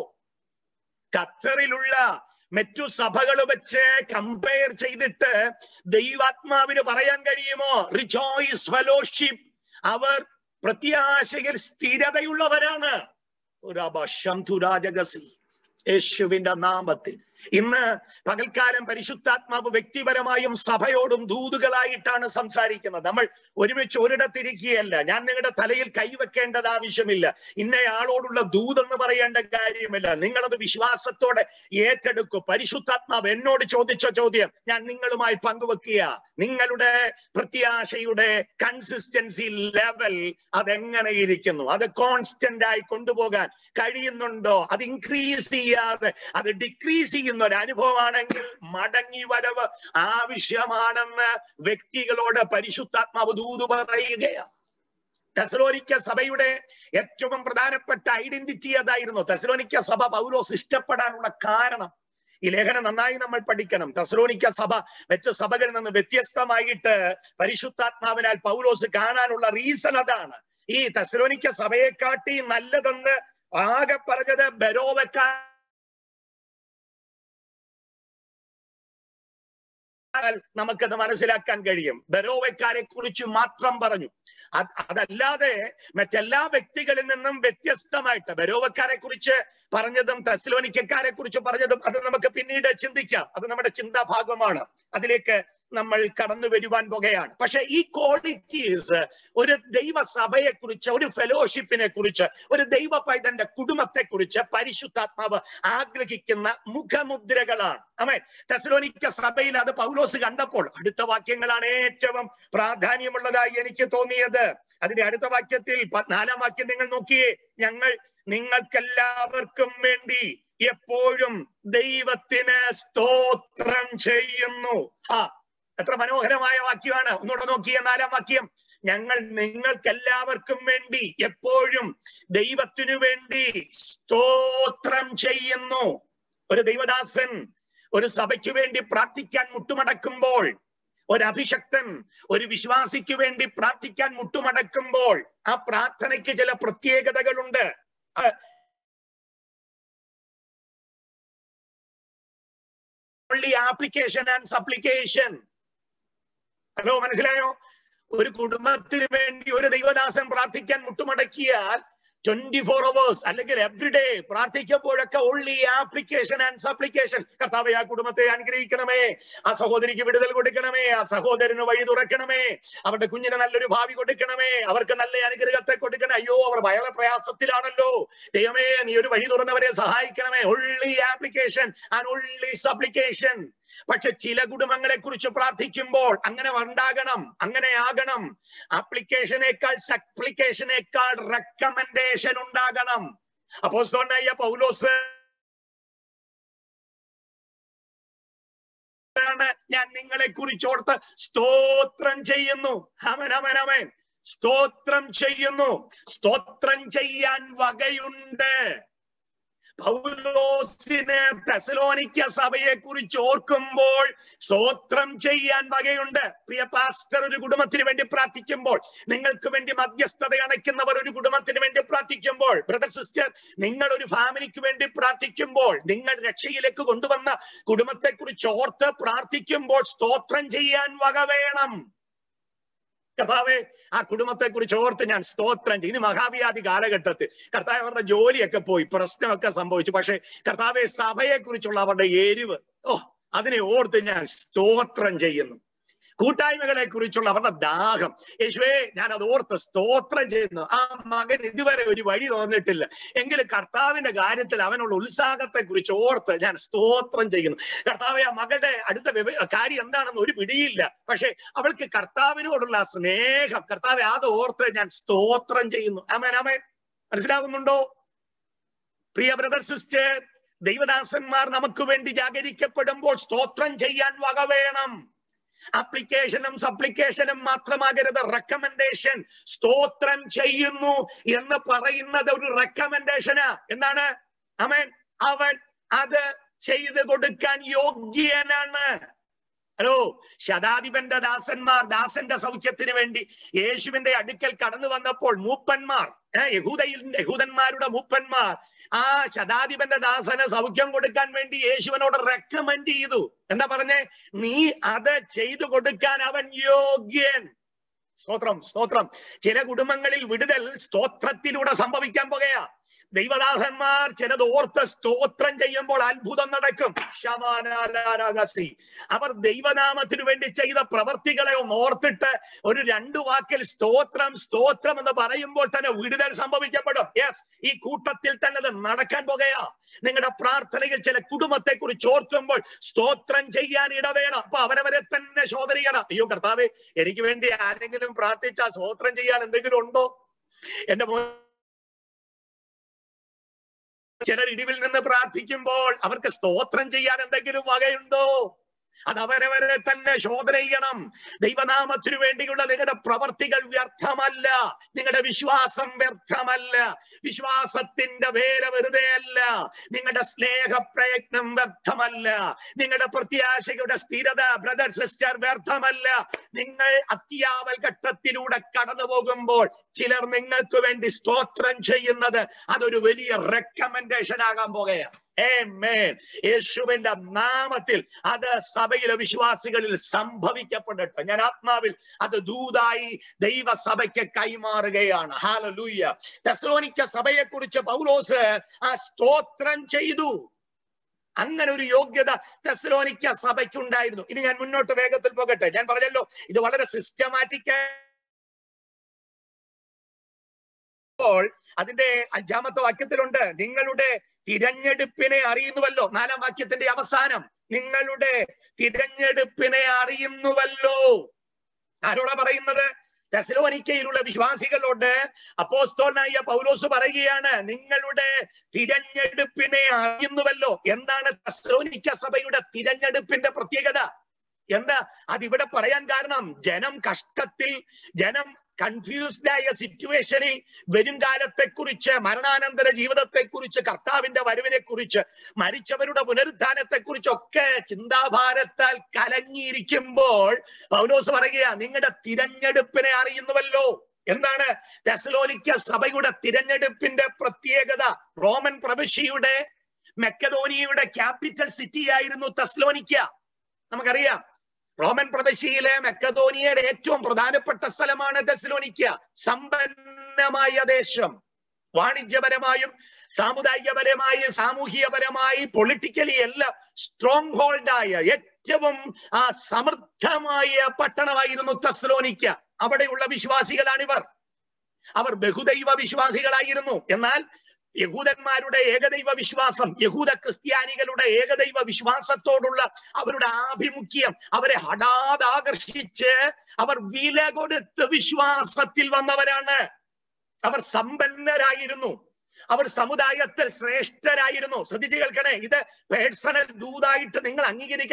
ഖത്തറിലുള്ള മറ്റു സഭകൾ വെച്ച് കമ്പയർ ചെയ്തിട്ട് ദൈവാത്മാവിന് പറയാൻ കഴിയുമോ റിജോയ്സ് ഫെലോഷിപ്പ് അവർ പ്രത്യാശയിൽ സ്ഥിരതയുള്ളവരാണ് ഒരു അപശംതുരാജകസി യേശുവിന്റെ നാമത്തിൽ ഇന്ന് പകൽക്കാലം പരിശുദ്ധാത്മാവ് വ്യക്തിപരമായും സഭയോടും ദൂതുകളായിട്ടാണ് സംസാരിക്കുന്നത് നമ്മൾ ഒരുമിച്ച് ഒരിടത്തിരിക്കുകയല്ല ഞാൻ നിങ്ങളുടെ തലയിൽ കൈവെക്കേണ്ടത് ആവശ്യമില്ല ഇന്നയാളോടുള്ള ദൂതെന്ന് പറയേണ്ട കാര്യമില്ല നിങ്ങളത് വിശ്വാസത്തോടെ ഏറ്റെടുക്കൂ പരിശുദ്ധാത്മാവ് എന്നോട് ചോദിച്ച ചോദ്യം ഞാൻ നിങ്ങളുമായി പങ്കുവെക്കുക നിങ്ങളുടെ പ്രത്യാശയുടെ കൺസിസ്റ്റൻസി ലെവൽ അതെങ്ങനെ ഇരിക്കുന്നു അത് കോൺസ്റ്റന്റ് ആയി കൊണ്ടുപോകാൻ കഴിയുന്നുണ്ടോ അത് ഇൻക്രീസ് ചെയ്യാതെ അത് ഡിക്രീസ് ചെയ്യുന്ന ഒരു അനുഭവമാണെങ്കിൽ മടങ്ങി വരവ് ആവശ്യമാണെന്ന് വ്യക്തികളോട് പരിശുദ്ധാത്മാവ് ദൂതു പറയുകയാണ് തെസലോനിക്ക സഭയുടെ ഏറ്റവും പ്രധാനപ്പെട്ട ഐഡന്റിറ്റി അതായിരുന്നു തെസലോനിക്ക സഭ പൗലോസ് ഇഷ്ടപ്പെടാനുള്ള കാരണം ഈ ലേഖനം നന്നായി നമ്മൾ പഠിക്കണം തെസലോനിക്ക സഭ വെച്ച സഭകളിൽ നിന്ന് വ്യത്യസ്തമായിട്ട് പരിശുദ്ധാത്മാവിനാൽ പൗലോസ് കാണാനുള്ള റീസൺ അതാണ് ഈ തെസലോനിക്ക സഭയെ കാട്ടി നല്ലതെന്ന് ആകെ പറഞ്ഞത് ബരോവക്കാർ നമുക്കത് മനസ്സിലാക്കാൻ കഴിയും ബരോവക്കാരെ കുറിച്ച് മാത്രം പറഞ്ഞു അതല്ലാതെ മറ്റെല്ലാ വ്യക്തികളിൽ നിന്നും വ്യത്യസ്തമായിട്ട് ബരോവക്കാരെ കുറിച്ച് പറഞ്ഞതും തെസ്ലോനിക്കക്കാരെ കുറിച്ച് പറഞ്ഞതും അത് നമുക്ക് പിന്നീട് ചിന്തിക്കാം അത് നമ്മുടെ ചിന്താഭാഗമാണ് അതിലേക്ക് നമ്മൾ കടന്നു വരുവാൻ പോകുകയാണ് പക്ഷെ ഈ ക്വാളിറ്റീസ് ഒരു ദൈവസഭയെ കുറിച്ച് ഒരു ഫെലോഷിപ്പിനെ കുറിച്ച് ഒരു ദൈവ പൈതന്റെ കുടുംബത്തെ കുറിച്ച് പരിശുദ്ധാത്മാവ് ആഗ്രഹിക്കുന്ന മുഖമുദ്രകളാണ് അമേ തെസലോനിക്ക സഭയിൽ അത് പൗലോസ് കണ്ടപ്പോൾ അടുത്ത വാക്യങ്ങളാണ് ഏറ്റവും പ്രാധാന്യമുള്ളതായി എനിക്ക് തോന്നിയത് അതിന്റെ അടുത്ത വാക്യത്തിൽ നാലാം വാക്യം നിങ്ങൾ നോക്കിയേ ഞങ്ങൾ നിങ്ങൾക്കെല്ലാവർക്കും വേണ്ടി എപ്പോഴും ദൈവത്തിന് സ്തോത്രം ചെയ്യുന്നു ആ എത്ര മനോഹരമായ വാക്യമാണ് ഒന്നുകൂടെ നോക്കിയ നാലാം വാക്യം ഞങ്ങൾ നിങ്ങൾക്കെല്ലാവർക്കും വേണ്ടി എപ്പോഴും ദൈവത്തിനു വേണ്ടി സ്തോത്രം ചെയ്യുന്നു ഒരു ദൈവദാസൻ ഒരു സഭയ്ക്ക് വേണ്ടി പ്രാർത്ഥിക്കാൻ മുട്ടുമടക്കുമ്പോൾ ഒരു അഭിഷക്തൻ ഒരു വിശ്വാസിക്ക് വേണ്ടി പ്രാർത്ഥിക്കാൻ മുട്ടുമടക്കുമ്പോൾ ആ പ്രാർത്ഥനയ്ക്ക് ചില പ്രത്യേകതകളുണ്ട് only application and supplication hello മനസ്സിലായോ ഒരു കുടുംബത്തിന് വേണ്ടി ഒരു ദൈവദാസൻ പ്രാർത്ഥിക്കാൻ മുട്ടുമടക്കിയാൽ ട്വന്റി ഫോർ അവേഴ്സ് അല്ലെങ്കിൽ എവ്രിഡേ പ്രാർത്ഥിക്കുമ്പോഴൊക്കെ ഓൺലി ആപ്ലിക്കേഷൻ ആൻഡ് സപ്ലിക്കേഷൻ കർത്താവെ ആ കുടുംബത്തെ അനുഗ്രഹിക്കണമേ ആ സഹോദരിക്ക് വിടുതൽ കൊടുക്കണമേ ആ സഹോദരന് വഴി തുറക്കണമേ അവരുടെ കുഞ്ഞിന് നല്ലൊരു ഭാവി കൊടുക്കണമേ അവർക്ക് നല്ല അനുഗ്രഹത്തെ കൊടുക്കണേ അയ്യോ അവർ വളരെ പ്രയാസത്തിലാണല്ലോ ദൈവമേ നീ ഒരു വഴി തുറന്നവരെ സഹായിക്കണമേ only application and only supplication പക്ഷെ ചില കുടുംബങ്ങളെ കുറിച്ച് പ്രാർത്ഥിക്കുമ്പോൾ അങ്ങനെ ഉണ്ടാകണം അങ്ങനെ ആകണം ആപ്ലിക്കേഷനേക്കാൾ സപ്ലിക്കേഷനേക്കാൾ റെക്കമെൻഡേഷൻ ഉണ്ടാകണം അപ്പോ പൗലോസ് ഞാൻ നിങ്ങളെ കുറിച്ചോർത്ത് സ്തോത്രം ചെയ്യുന്നു അവൻ അവൻ അവൻ സ്തോത്രം ചെയ്യുന്നു സ്തോത്രം ചെയ്യാൻ വകയുണ്ട് പൗലോസിന് തെസലോനിക്ക സഭയെ കുറിച്ച് ഓർക്കുമ്പോൾ സ്തോത്രം ചെയ്യാൻ വകയുണ്ട് പ്രിയ പാസ്റ്റർ ഒരു കുടുംബത്തിന് വേണ്ടി പ്രാർത്ഥിക്കുമ്പോൾ നിങ്ങൾക്ക് വേണ്ടി മധ്യസ്ഥത അണയ്ക്കുന്നവർ ഒരു കുടുംബത്തിന് വേണ്ടി പ്രാർത്ഥിക്കുമ്പോൾ ബ്രദർ സിസ്റ്റർ നിങ്ങൾ ഒരു ഫാമിലിക്ക് വേണ്ടി പ്രാർത്ഥിക്കുമ്പോൾ നിങ്ങൾ രക്ഷയിലേക്ക് കൊണ്ടുവന്ന കുടുംബത്തെ കുറിച്ച് ഓർത്ത് പ്രാർത്ഥിക്കുമ്പോൾ സ്തോത്രം ചെയ്യാൻ വക വേണം കർത്താവെ ആ കുടുംബത്തെ കുറിച്ച് ഓർത്ത് ഞാൻ സ്തോത്രം ചെയ്യും ഇനി മഹാവ്യാധി കാലഘട്ടത്തിൽ കർത്താവ് അവരുടെ ജോലിയൊക്കെ പോയി പ്രശ്നമൊക്കെ സംഭവിച്ചു പക്ഷെ കർത്താവെ സഭയെ കുറിച്ചുള്ള അവരുടെ എരിവ് ഓ അതിനെ ഓർത്ത് ഞാൻ സ്തോത്രം ചെയ്യുന്നു കൂട്ടായ്മകളെ കുറിച്ചുള്ള അവരുടെ ദാഹം യേശുവേ ഞാൻ അത് ഓർത്ത് സ്തോത്രം ചെയ്യുന്നു ആ മകൻ ഇതുവരെ ഒരു വഴി തോന്നിട്ടില്ല എങ്കിലും കർത്താവിന്റെ കാര്യത്തിൽ അവനുള്ള ഉത്സാഹത്തെ കുറിച്ച് ഓർത്ത് ഞാൻ സ്തോത്രം ചെയ്യുന്നു കർത്താവെ ആ മകളുടെ അടുത്ത വ്യവ- കാര്യം എന്താണെന്ന് ഒരു പിടിയില്ല പക്ഷെ അവൾക്ക് കർത്താവിനോടുള്ള ആ സ്നേഹം കർത്താവെ അത് ഓർത്ത് ഞാൻ സ്തോത്രം ചെയ്യുന്നു ആമേൻ ആമേൻ മനസ്സിലാകുന്നുണ്ടോ പ്രിയ ബ്രദർ സിസ്റ്റർ ദൈവദാസന്മാർ നമുക്ക് വേണ്ടി ജാഗരിക്കപ്പെടുമ്പോൾ സ്തോത്രം ചെയ്യാൻ വക വേണം അപ്ലിക്കേഷനും സപ്ലിക്കേഷനും മാത്രമാകരുത് റെക്കമെൻഡേഷൻ സ്തോത്രം ചെയ്യുന്നു എന്ന് പറയുന്നത് ഒരു റെക്കമെൻഡേഷനാ എന്താണ് അവൻ അവൻ അത് ചെയ്തു കൊടുക്കാൻ യോഗ്യനാണ് ഹലോ ശതാധിപന്റെ ദാസന്മാർ ദാസന്റെ സൗഖ്യത്തിന് വേണ്ടി യേശുവിന്റെ അടുക്കൽ കടന്നു വന്നപ്പോൾ മൂപ്പന്മാർ ഏഹ് യഹൂദയിൽ യഹൂദന്മാരുടെ മൂപ്പന്മാർ ആ ശതാധിപന്റെ ദാസന് സൗഖ്യം കൊടുക്കാൻ വേണ്ടി യേശുവിനോട് റെക്കമെൻഡ് ചെയ്തു എന്താ പറഞ്ഞേ നീ അത് ചെയ്തു കൊടുക്കാൻ അവൻ യോഗ്യൻ സ്തോത്രം സ്തോത്രം ചില കുടുംബങ്ങളിൽ വിടുതൽ സ്തോത്രത്തിലൂടെ സംഭവിക്കാൻ പോകുകയാ ദൈവദാസന്മാർ ചിലത് ഓർത്ത് സ്തോത്രം ചെയ്യുമ്പോൾ അത്ഭുതം നടക്കും ശമാനാലാരാഗസി അവർ ദൈവനാമത്തിനു വേണ്ടി ചെയ്ത പ്രവർത്തികളെ ഒന്ന് ഓർത്തിട്ട് ഒരു രണ്ടു വാക്കിൽ സ്തോത്രം സ്തോത്രം എന്ന് പറയുമ്പോൾ തന്നെ വിടുതൽ സംഭവിക്കപ്പെടും യെസ് ഈ കൂട്ടത്തിൽ തന്നെ അത് നടക്കാൻ പോകുകയാ നിങ്ങളുടെ പ്രാർത്ഥനയിൽ ചില കുടുംബത്തെ കുറിച്ച് ഓർക്കുമ്പോൾ സ്തോത്രം ചെയ്യാൻ ഇടവേണം അപ്പൊ അവരവരെ തന്നെ ശോധനീയണം അയ്യോ കർത്താവെ എനിക്ക് വേണ്ടി ആരെങ്കിലും പ്രാർത്ഥിച്ചാൽ സ്തോത്രം ചെയ്യാൻ എന്തെങ്കിലും ഉണ്ടോ എന്റെ മോ ചിലർ ഇടിവിൽ നിന്ന് പ്രാർത്ഥിക്കുമ്പോൾ അവർക്ക് സ്തോത്രം ചെയ്യാൻ എന്തെങ്കിലും വകയുണ്ടോ അത് അവരവരെ തന്നെ ശോധന ചെയ്യണം ദൈവനാമത്തിനു വേണ്ടിയുള്ള നിങ്ങളുടെ പ്രവർത്തികൾ വ്യർത്ഥമല്ല നിങ്ങളുടെ വിശ്വാസം വ്യർത്ഥമല്ല വിശ്വാസത്തിന്റെ വേല വെറുതെ അല്ല നിങ്ങളുടെ സ്നേഹ പ്രയത്നം വ്യർത്ഥമല്ല നിങ്ങളുടെ പ്രത്യാശയുടെ സ്ഥിരത ബ്രദർ സിസ്റ്റർ വ്യർത്ഥമല്ല നിങ്ങൾ അത്യാവൽ ഘട്ടത്തിലൂടെ കടന്നു പോകുമ്പോൾ ചിലർ നിങ്ങൾക്ക് വേണ്ടി സ്തോത്രം ചെയ്യുന്നത് അതൊരു വലിയ റെക്കമെൻഡേഷൻ ആകാൻ പോകുകയാണ് Amen. യേശുവിന്റെ നാമത്തിൽ അത് സഭയിലെ വിശ്വാസികളിൽ സംഭവിക്കപ്പെടട്ടെ ഞാൻ ആത്മാവിൽ അത് ദൂതായി ദൈവസഭയ്ക്ക് കൈമാറുകയാണ് ഹാലലൂയ തെസ്ലോനിക്ക സഭയെ കുറിച്ച് പൗലോസ് ആ സ്തോത്രം ചെയ്തു അങ്ങനെ ഒരു യോഗ്യത തെസ്ലോനിക്ക സഭയ്ക്കുണ്ടായിരുന്നു ഇനി ഞാൻ മുന്നോട്ട് വേഗത്തിൽ പോകട്ടെ ഞാൻ പറഞ്ഞല്ലോ ഇത് വളരെ സിസ്റ്റമാറ്റിക് അതിന്റെ അഞ്ചാമത്തെ വാക്യത്തിലുണ്ട് നിങ്ങളുടെ തിരഞ്ഞെടുപ്പിനെ അറിയുന്നുവല്ലോ നാലാം വാക്യത്തിന്റെ അവസാനം നിങ്ങളുടെ തിരഞ്ഞെടുപ്പിനെ അറിയുന്നുവല്ലോ ആരോടാ പറയുന്നത് തെസലോനിക്കയിലുള്ള വിശ്വാസികളോട് അപ്പോസ്തോനായ പൗലോസ് പറയുകയാണ് നിങ്ങളുടെ തിരഞ്ഞെടുപ്പിനെ അറിയുന്നുവല്ലോ എന്താണ് തെസലോനിക്ക സഭയുടെ തിരഞ്ഞെടുപ്പിന്റെ പ്രത്യേകത എന്താ അതിവിടെ പറയാൻ കാരണം ജനം കഷ്ടത്തിൽ ജനം കൺഫ്യൂസ്ഡ് ആയ സിറ്റുവേഷനിൽ വരും കാലത്തെ കുറിച്ച് മരണാനന്തര ജീവിതത്തെ കുറിച്ച് കർത്താവിന്റെ വരവിനെ കുറിച്ച് മരിച്ചവരുടെ പുനരുത്ഥാനത്തെ കുറിച്ചൊക്കെ ചിന്താഭാരത്താൽ കലങ്ങിയിരിക്കുമ്പോൾ പൗലോസ് പറയുക നിങ്ങളുടെ തിരഞ്ഞെടുപ്പിനെ അറിയുന്നുവല്ലോ എന്താണ് തെസലോലിക്ക സഭയുടെ തിരഞ്ഞെടുപ്പിന്റെ പ്രത്യേകത റോമൻ പ്രവിശ്യയുടെ മെക്കഡോനിയയുടെ ക്യാപിറ്റൽ സിറ്റി ആയിരുന്നു തെസ്ലോനിക്ക നമുക്കറിയാം റോമൻ പ്രവിശ്യയിലെ മെക്കഡോനിയയുടെ ഏറ്റവും പ്രധാനപ്പെട്ട സ്ഥലമാണ് തെസ്ലോനിക്ക സമ്പന്നമായ ദേശം വാണിജ്യപരമായും സാമുദായികപരമായി സാമൂഹികപരമായി പൊളിറ്റിക്കലി എല്ലാം സ്ട്രോങ് ഹോൾഡായ ഏറ്റവും ആ സമൃദ്ധമായ പട്ടണമായിരുന്നു തെസ്ലോനിക്ക അവിടെയുള്ള വിശ്വാസികളാണിവർ അവർ ബഹുദൈവ വിശ്വാസികളായിരുന്നു എന്നാൽ യഹൂദന്മാരുടെ ഏകദൈവ വിശ്വാസം യഹൂദ ക്രിസ്ത്യാനികളുടെ ഏകദൈവ വിശ്വാസത്തോടുള്ള അവരുടെ ആഭിമുഖ്യം അവരെ ഹഠാത് ആകർഷിച്ച് അവർ വില കൊടുത്ത് വിശ്വാസത്തിൽ വന്നവരാണ് അവർ സമ്പന്നരായിരുന്നു അവർ സമുദായത്തിൽ ശ്രേഷ്ഠരായിരുന്നു ശ്രദ്ധിച്ചു കേൾക്കണേ ഇത് പേഴ്സണൽ ദൂതായിട്ട് നിങ്ങൾ അംഗീകരിക്കണം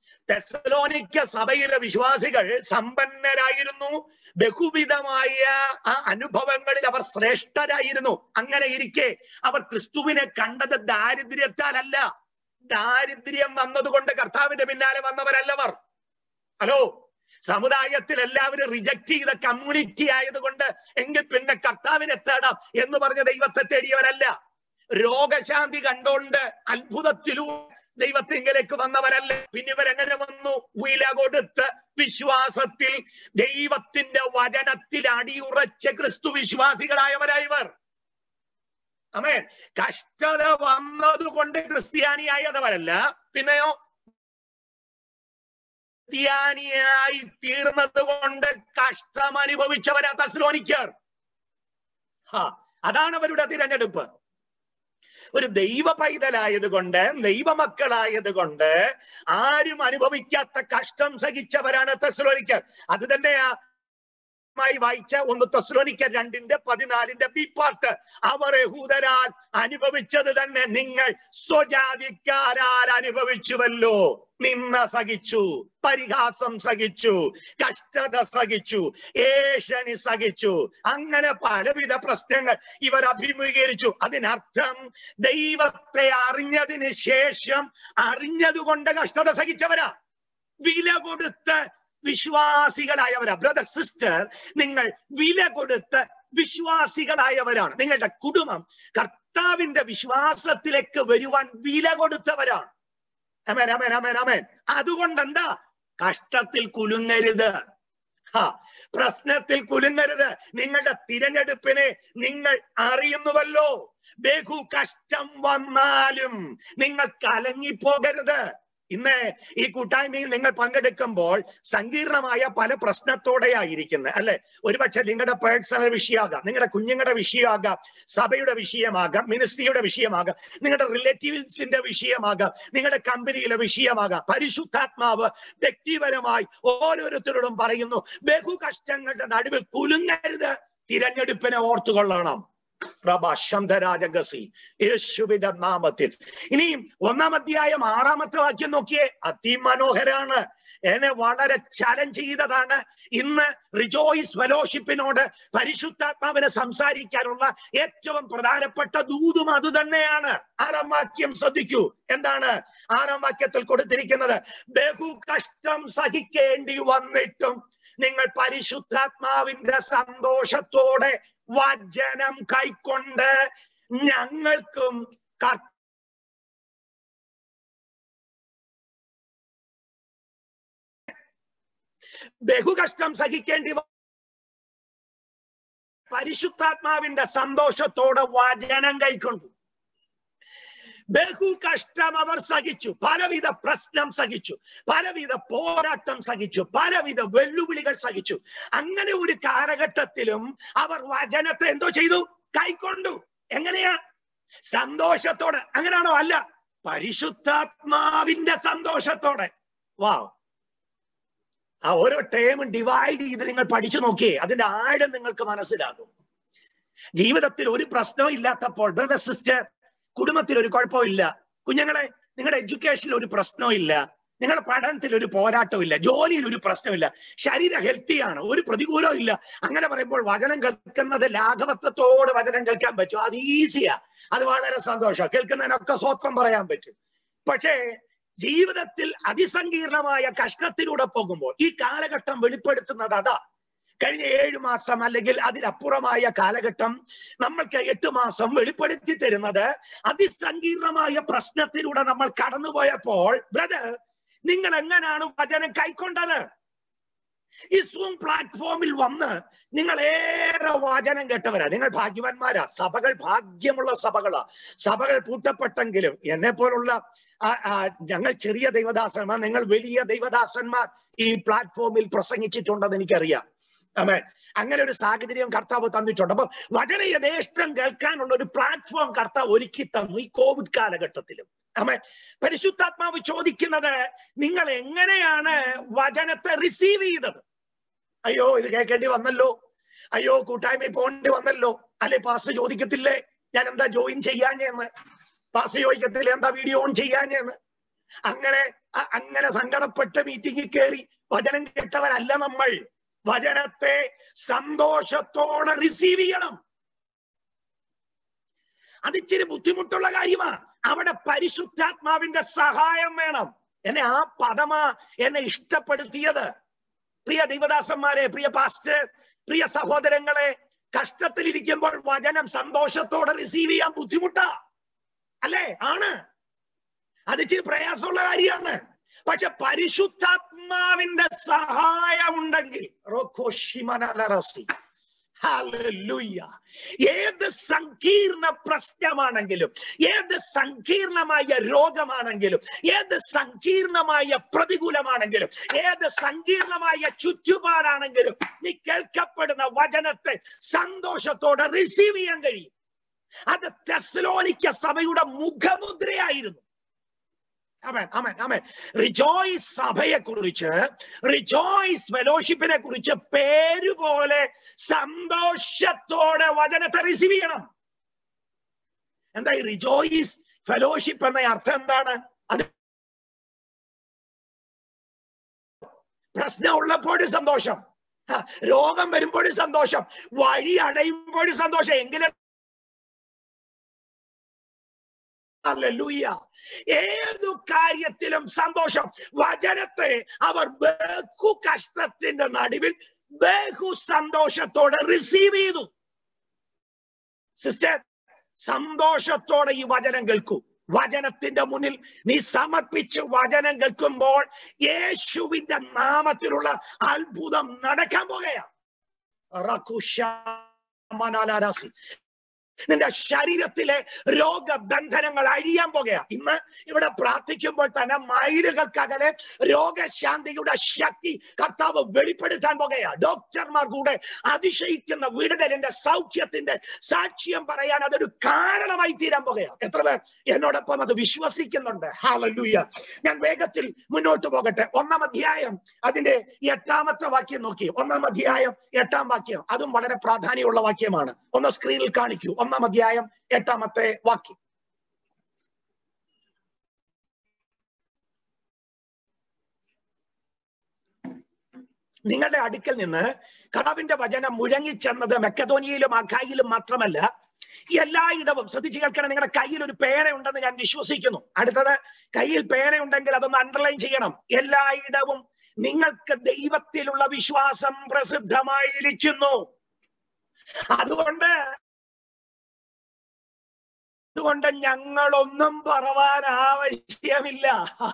തെസലോനിക്ക സഭയിലെ വിശ്വാസികൾ സമ്പന്നരായിരുന്നു ബഹുവിധമായ ആ അനുഭവങ്ങളിൽ അവർ ശ്രേഷ്ഠരായിരുന്നു അങ്ങനെ ഇരിക്കെ അവർ ക്രിസ്തുവിനെ കണ്ടത് ദാരിദ്ര്യത്താലല്ല ദാരിദ്ര്യം വന്നതുകൊണ്ട് കർത്താവിന്റെ പിന്നാലെ വന്നവരല്ലവർ ഹലോ സമുദായത്തിൽ എല്ലാവരും റിജക്ട് ചെയ്ത കമ്മ്യൂണിറ്റി ആയതുകൊണ്ട് എങ്കിൽ പിന്നെ കർത്താവിനെ തേടാം എന്ന് പറഞ്ഞ ദൈവത്തെ തേടിയവരല്ല രോഗശാന്തി കണ്ടോണ്ട് അത്ഭുതത്തിലൂടെ ദൈവത്തിങ്കിലേക്ക് വന്നവരല്ല പിന്നെ ഇവരെങ്ങനെ വന്നു വില കൊടുത്ത് വിശ്വാസത്തിൽ ദൈവത്തിന്റെ വചനത്തിൽ അടിയുറച്ച ക്രിസ്തു വിശ്വാസികളായവരായവർ അമേൻ കഷ്ടത വന്നതുകൊണ്ട് ക്രിസ്ത്യാനിയായതവരല്ല പിന്നെയോ ക്രിസ്ത്യാനിയായി തീർന്നത് കൊണ്ട് കഷ്ടം അനുഭവിച്ചവരാ തസ്ലോനിക്കർ ഹാ അതാണ് അവരുടെ തിരഞ്ഞെടുപ്പ് ഒരു ദൈവ പൈതലായത് കൊണ്ട് ദൈവമക്കളായത് കൊണ്ട് ആരും അനുഭവിക്കാത്ത കഷ്ടം സഹിച്ചവരാണ് തെസ്ലോനിക്കർ അത് തന്നെയാ മായി വായിച്ച ഒന്ന് തെസ്ലോനിക്കർ രണ്ടിന്റെ പതിനാലിന്റെ ബി പാർട്ട് അവർ യഹൂദരാൽ അനുഭവിച്ചത് തന്നെ നിങ്ങൾ സ്വജാതിക്കാരാൽ അനുഭവിച്ചുവല്ലോ നിന്ന സഹിച്ചു പരിഹാസം സഹിച്ചു കഷ്ടത സഹിച്ചു ഏഷണി സഹിച്ചു അങ്ങനെ പലവിധ പ്രശ്നങ്ങൾ ഇവർ അഭിമുഖീകരിച്ചു അതിനർത്ഥം ദൈവത്തെ അറിഞ്ഞതിന് ശേഷം അറിഞ്ഞതുകൊണ്ട് കഷ്ടത സഹിച്ചവരാ വില കൊടുത്ത് വിശ്വാസികളായവരാ ബ്രദർ സിസ്റ്റർ നിങ്ങൾ വില കൊടുത്ത് വിശ്വാസികളായവരാണ് നിങ്ങളുടെ കുടുംബം കർത്താവിന്റെ വിശ്വാസത്തിലേക്ക് വരുവാൻ വില കൊടുത്തവരാണ് അമേൻ അമേൻ അമേൻ അമേൻ അതുകൊണ്ട് എന്താ കഷ്ടത്തിൽ കുലുങ്ങരുത് ഹാ പ്രശ്നത്തിൽ കുലുങ്ങരുത് നിങ്ങളുടെ തിരഞ്ഞെടുപ്പിനെ നിങ്ങൾ അറിയുന്നുവല്ലോ ബഹു കഷ്ടം വന്നാലും നിങ്ങൾ കലങ്ങിപ്പോകരുത് ഇന്ന് ഈ കൂട്ടായ്മയിൽ നിങ്ങൾ പങ്കെടുക്കുമ്പോൾ സങ്കീർണമായ പല പ്രശ്നത്തോടെയായിരിക്കുന്നത് അല്ലെ ഒരുപക്ഷെ നിങ്ങളുടെ പേഴ്സണൽ വിഷയമാകാം നിങ്ങളുടെ കുഞ്ഞുങ്ങളുടെ വിഷയമാകാം സഭയുടെ വിഷയമാകാം മിനിസ്ട്രിയുടെ വിഷയമാകാം നിങ്ങളുടെ റിലേറ്റീവ്സിന്റെ വിഷയമാകാം നിങ്ങളുടെ കമ്പനിയിലെ വിഷയമാകാം പരിശുദ്ധാത്മാവ് വ്യക്തിപരമായി ഓരോരുത്തരോടും പറയുന്നു ബഹു കഷ്ടങ്ങളുടെ നടുവിൽ കുലുങ്ങരുത് തിരഞ്ഞെടുപ്പിനെ ഓർത്തുകൊള്ളണം പ്രഭാഷന്തരാജഗസി യേശുവിന്റെ നാമത്തിൽ ഇനിയും ഒന്നാം അധ്യായം ആറാമത്തെ വാക്യം നോക്കിയേ അതിമനോഹരാണ് എന്നെ വളരെ ചലഞ്ച് ചെയ്തതാണ് ഇന്ന് റിജോയിസ് ഫെലോഷിപ്പിനോട് പരിശുദ്ധാത്മാവിനെ സംസാരിക്കാനുള്ള ഏറ്റവും പ്രധാനപ്പെട്ട ദൂതും അത് തന്നെയാണ് ആറാം വാക്യം ശ്രദ്ധിക്കൂ എന്താണ് ആറാം വാക്യത്തിൽ കൊടുത്തിരിക്കുന്നത് ബഹു കഷ്ടം സഹിക്കേണ്ടി വന്നിട്ടും നിങ്ങൾ പരിശുദ്ധാത്മാവിന്റെ സന്തോഷത്തോടെ വചനം കൈക്കൊണ്ട് ഞങ്ങൾക്കും കർ- ബഹുകഷ്ടം സഹിക്കേണ്ടി വ- പരിശുദ്ധാത്മാവിന്റെ സന്തോഷത്തോടെ വചനം കൈക്കൊണ്ടു ബഹു കഷ്ടം അവർ സഹിച്ചു പലവിധ പ്രശ്നം സഹിച്ചു പലവിധ പോരാട്ടം സഹിച്ചു പലവിധ വെല്ലുവിളികൾ സഹിച്ചു അങ്ങനെ ഒരു കാലഘട്ടത്തിലും അവർ വചനത്തെ എന്തോ ചെയ്തു കൈക്കൊണ്ടു എങ്ങനെയാ സന്തോഷത്തോടെ അങ്ങനെയാണോ അല്ല പരിശുദ്ധാത്മാവിന്റെ സന്തോഷത്തോടെ വാ ആ ഓരോ ടേമും ഡിവൈഡ് ചെയ്ത് നിങ്ങൾ പഠിച്ചു നോക്കിയേ അതിന്റെ ആഴം നിങ്ങൾക്ക് മനസ്സിലാകും ജീവിതത്തിൽ ഒരു പ്രശ്നവും ഇല്ലാത്തപ്പോൾ ബ്രദർ സിസ്റ്റർ കുടുംബത്തിൽ ഒരു കുഴപ്പമില്ല കുഞ്ഞുങ്ങളെ നിങ്ങളുടെ എഡ്യൂക്കേഷനിൽ ഒരു പ്രശ്നവും ഇല്ല നിങ്ങളുടെ പഠനത്തിൽ ഒരു പോരാട്ടവും ഇല്ല ജോലിയിൽ ഒരു പ്രശ്നമില്ല ശരീര ഹെൽത്തിയാണ് ഒരു പ്രതികൂലവും ഇല്ല അങ്ങനെ പറയുമ്പോൾ വചനം കേൾക്കുന്നത് ലാഘവത്വത്തോടെ വചനം കേൾക്കാൻ പറ്റും അത് ഈസിയാ അത് വളരെ സന്തോഷം കേൾക്കുന്നതിനൊക്കെ സ്വത്രം പറയാൻ പറ്റും പക്ഷേ ജീവിതത്തിൽ അതിസങ്കീർണമായ കഷ്ടത്തിലൂടെ പോകുമ്പോൾ ഈ കാലഘട്ടം വെളിപ്പെടുത്തുന്നത് അതാ കഴിഞ്ഞ ഏഴു മാസം അല്ലെങ്കിൽ അതിനപ്പുറമായ കാലഘട്ടം നമ്മൾക്ക് എട്ട് മാസം വെളിപ്പെടുത്തി തരുന്നത് അതിസങ്കീർണമായ പ്രശ്നത്തിലൂടെ നമ്മൾ കടന്നുപോയപ്പോൾ ബ്രദർ നിങ്ങൾ എങ്ങനെയാണ് വചനം കൈക്കൊണ്ടത് ഈ സൂം പ്ലാറ്റ്ഫോമിൽ വന്ന് നിങ്ങൾ ഏറെ വചനം കേട്ടവരാ നിങ്ങൾ ഭാഗ്യവാന്മാരാ സഭകൾ ഭാഗ്യമുള്ള സഭകളാ സഭകൾ പൂട്ടപ്പെട്ടെങ്കിലും എന്നെ പോലുള്ള ആ- ആ, ഞങ്ങൾ ചെറിയ ദൈവദാസന്മാർ നിങ്ങൾ വലിയ ദൈവദാസന്മാർ ഈ പ്ലാറ്റ്ഫോമിൽ പ്രസംഗിച്ചിട്ടുണ്ടെന്ന് എനിക്കറിയാം അമേ അങ്ങനെ ഒരു സാഹചര്യം കർത്താവ് തന്നിട്ടുണ്ട് അപ്പൊ വചന യഥേഷ്ടം കേൾക്കാനുള്ള ഒരു പ്ലാറ്റ്ഫോം കർത്താവ് ഒരുക്കി തന്നു ഈ കോവിഡ് കാലഘട്ടത്തിലും അമേ പരിശുദ്ധാത്മാവ് ചോദിക്കുന്നത് നിങ്ങൾ എങ്ങനെയാണ് വചനത്തെ റിസീവ് ചെയ്തത് അയ്യോ ഇത് കേൾക്കേണ്ടി വന്നല്ലോ അയ്യോ കൂട്ടായ്മയിൽ പോകേണ്ടി വന്നല്ലോ അല്ലെ പാസ്റ്റർ ചോദിക്കത്തില്ലേ ഞാൻ എന്താ ജോയിൻ ചെയ്യാഞ്ഞെന്ന് പാസ്റ്റർ ചോദിക്കത്തില്ലേ എന്താ വീഡിയോ ഓൺ ചെയ്യാഞ്ഞെന്ന് അങ്ങനെ അ- അങ്ങനെ സങ്കടപ്പെട്ട് മീറ്റിംഗിൽ കയറി വചനം കേട്ടവരല്ല നമ്മൾ വചനത്തെ സന്തോഷത്തോടെ റിസീവ് ചെയ്യണം അതിച്ചിരി ബുദ്ധിമുട്ടുള്ള കാര്യമാ അവിടെ പരിശുദ്ധാത്മാവിന്റെ സഹായം വേണം എന്നെ ആ പദമാ എന്നെ ഇഷ്ടപ്പെടുത്തിയത് പ്രിയ ദൈവദാസന്മാരെ പ്രിയ പാസ്റ്റർ പ്രിയ സഹോദരങ്ങളെ കഷ്ടത്തിലിരിക്കുമ്പോൾ വചനം സന്തോഷത്തോടെ റിസീവ് ചെയ്യാൻ ബുദ്ധിമുട്ടാ അല്ലേ ആണ് അത് ഇച്ചിരി പ്രയാസമുള്ള കാര്യമാണ് പക്ഷെ പരിശുദ്ധാത്മാവിന്റെ സഹായം ഉണ്ടെങ്കിൽ റോക്കോഷിമനലറസി. ഹല്ലേലൂയ. ഏത് സങ്കീർണ പ്രശ്നമാണെങ്കിലും ഏത് സങ്കീർണമായ രോഗമാണെങ്കിലും ഏത് സങ്കീർണമായ പ്രതികൂലമാണെങ്കിലും ഏത് സങ്കീർണമായ ചുറ്റുപാടാണെങ്കിലും നീ കേൾക്കപ്പെടുന്ന വചനത്തെ സന്തോഷത്തോടെ റിസീവ് ചെയ്യാൻ കഴിയും അത് തെസ്ലോനിക്ക സഭയുടെ മുഖമുദ്രയായിരുന്നു അമേൻ അമേൻ അമേൻ റിജോയ്സ് സഭയെ കുറിച്ച് റിജോയ്സ് ഫെലോഷിപ്പിനെ കുറിച്ച് പേര് പോലെ സന്തോഷത്തോടെ വചനത്തെ റിസീവ് ചെയ്യണം എന്താ ഈ റിജോയ്സ് ഫെലോഷിപ്പ് എന്ന അർത്ഥം എന്താണ് അത് പ്രശ്നം ഉള്ളപ്പോഴും സന്തോഷം ആ, രോഗം വരുമ്പോഴും സന്തോഷം വഴി അടയുമ്പോഴും സന്തോഷം എങ്കിലും ഹല്ലേലൂയ. ഏതു കാര്യത്തിലും സന്തോഷം വചനത്തെ അവർ ബഹു കഷ്ടത്തിന്റെ നടുവിൽ ബഹു സന്തോഷത്തോടെ റിസീവ് ചെയ്തു സിസ്റ്റർ സന്തോഷത്തോടെ ഈ വചനം കേൾക്കൂ വചനത്തിന്റെ മുന്നിൽ നീ സമർപ്പിച്ച് വചനം കേൾക്കുമ്പോൾ യേശുവിന്റെ നാമത്തിലുള്ള അത്ഭുതം നടക്കാൻ പോകുകയാ റകുശമനാലാരാസി. നിന്റെ ശരീരത്തിലെ രോഗബന്ധനങ്ങൾ അഴിയാൻ പോകുക ഇന്ന് ഇവിടെ പ്രാർത്ഥിക്കുമ്പോൾ തന്നെ മൈലുകൾക്കകലെ രോഗശാന്തിയുടെ ശക്തി കർത്താവ് വെളിപ്പെടുത്താൻ പോകുക ഡോക്ടർമാർ കൂടെ അതിശയിക്കുന്ന വിടുതലിന്റെ സൗഖ്യത്തിന്റെ സാക്ഷ്യം പറയാൻ അതൊരു കാരണമായി തീരാൻ പോകുക എത്ര പേർ എന്നോടൊപ്പം അത് വിശ്വസിക്കുന്നുണ്ട് ഹാലല്ലൂയ ഞാൻ വേഗത്തിൽ മുന്നോട്ട് പോകട്ടെ ഒന്നാം അധ്യായം അതിന്റെ എട്ടാമത്തെ വാക്യം നോക്കി ഒന്നാം അധ്യായം എട്ടാം വാക്യം അതും വളരെ പ്രാധാന്യമുള്ള വാക്യമാണ് ഒന്ന് സ്ക്രീനിൽ കാണിക്കൂ ഒന്നാം അധ്യായം എട്ടാമത്തെ വാക്യം നിങ്ങളുടെ അടുക്കൽ നിന്ന് കർത്താവിന്റെ വചനം മുഴങ്ങിച്ചെന്നത് മെക്കതോനിയയിലും അഖായിലും മാത്രമല്ല എല്ലായിടവും ശ്രദ്ധിച്ചു കേൾക്കണം നിങ്ങളുടെ കയ്യിൽ ഒരു പേന ഉണ്ടെന്ന് ഞാൻ വിശ്വസിക്കുന്നു അടുത്തത് കയ്യിൽ പേന ഉണ്ടെങ്കിൽ അതൊന്ന് അണ്ടർലൈൻ ചെയ്യണം എല്ലായിടവും നിങ്ങൾക്ക് ദൈവത്തിലുള്ള വിശ്വാസം പ്രസിദ്ധമായിരിക്കുന്നു അതുകൊണ്ട് അതുകൊണ്ട് ഞങ്ങളൊന്നും പറവാൻ ആവശ്യമില്ല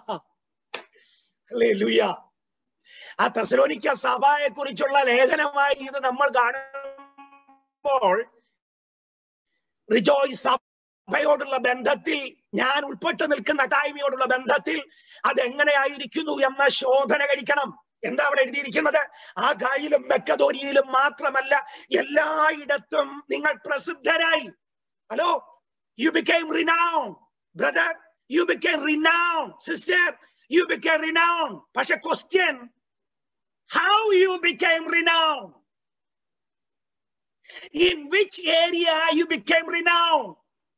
ഹല്ലേലൂയ ആ തെസലോനിക്ക സഭയെ കുറിച്ചുള്ള ലേഖനമായി ഇത് നമ്മൾ കാണുമ്പോൾ റിജോയ് സഭയോടുള്ള ബന്ധത്തിൽ ഞാൻ ഉൾപ്പെട്ട് നിൽക്കുന്ന തായ്മയോടുള്ള ബന്ധത്തിൽ അതെങ്ങനെയായിരിക്കുന്നു എന്ന ശോധന കഴിക്കണം എന്താ അവിടെ എഴുതിയിരിക്കുന്നത് ആ കായിലും മെക്കതോരിയിലും മാത്രമല്ല എല്ലായിടത്തും നിങ്ങൾ പ്രസിദ്ധരായി hello you became renown brother you became renown sister you became renown പക്ഷെ question how you became renowned in which area you became renowned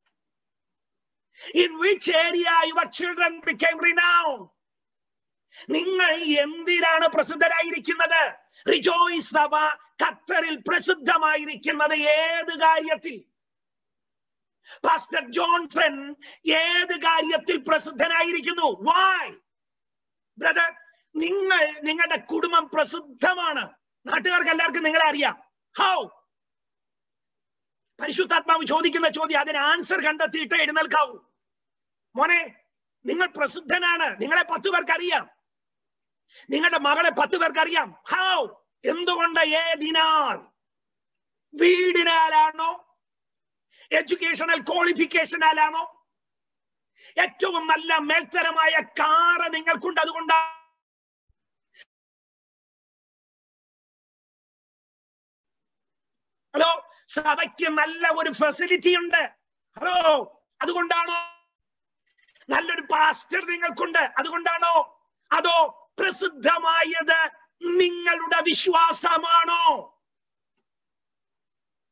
in which area your children became renowned നിങ്ങൾ എന്തിനാണ് പ്രസിദ്ധരായിരിക്കുന്നത് റിജോയ് സഭ ഖത്തറിൽ പ്രസിദ്ധമായിരിക്കുന്നത് ഏത് കാര്യത്തിൽ പാസ്റ്റർ ജോൺസൺ ഏത് കാര്യത്തിൽ പ്രസിദ്ധനായിരിക്കുന്നു വായ് ബ്രദർ നിങ്ങൾ നിങ്ങളുടെ കുടുംബം പ്രസിദ്ധമാണ് നാട്ടുകാർക്ക് എല്ലാവർക്കും നിങ്ങളെ അറിയാം ഹൗ പരിശുദ്ധാത്മാവ് ചോദിക്കുന്ന ചോദ്യം അതിന് ആൻസർ കണ്ടെത്തിയിട്ട് എഴുന്നേൽക്കാവൂ മോനെ നിങ്ങൾ പ്രസിദ്ധനാണ് നിങ്ങളെ പത്ത് പേർക്ക് അറിയാം നിങ്ങളുടെ മകളെ പത്ത് പേർക്ക് അറിയാം ഹൗ എന്തുകൊണ്ട് ഏതിനാൽ വീടിനാലാണോ എഡ്യൂക്കേഷണൽ ക്വാളിഫിക്കേഷനാലാണോ ഏറ്റവും നല്ല മേൽത്തരമായ കാറ് നിങ്ങൾക്കുണ്ട് അതുകൊണ്ടാണ് ഹലോ സഭയ്ക്ക് നല്ല ഒരു ഫെസിലിറ്റി ഉണ്ട് ഹലോ അതുകൊണ്ടാണോ നല്ലൊരു പാസ്റ്റർ നിങ്ങൾക്കുണ്ട് അതുകൊണ്ടാണോ അതോ പ്രസിദ്ധമായത് നിങ്ങളുടെ വിശ്വാസമാണോ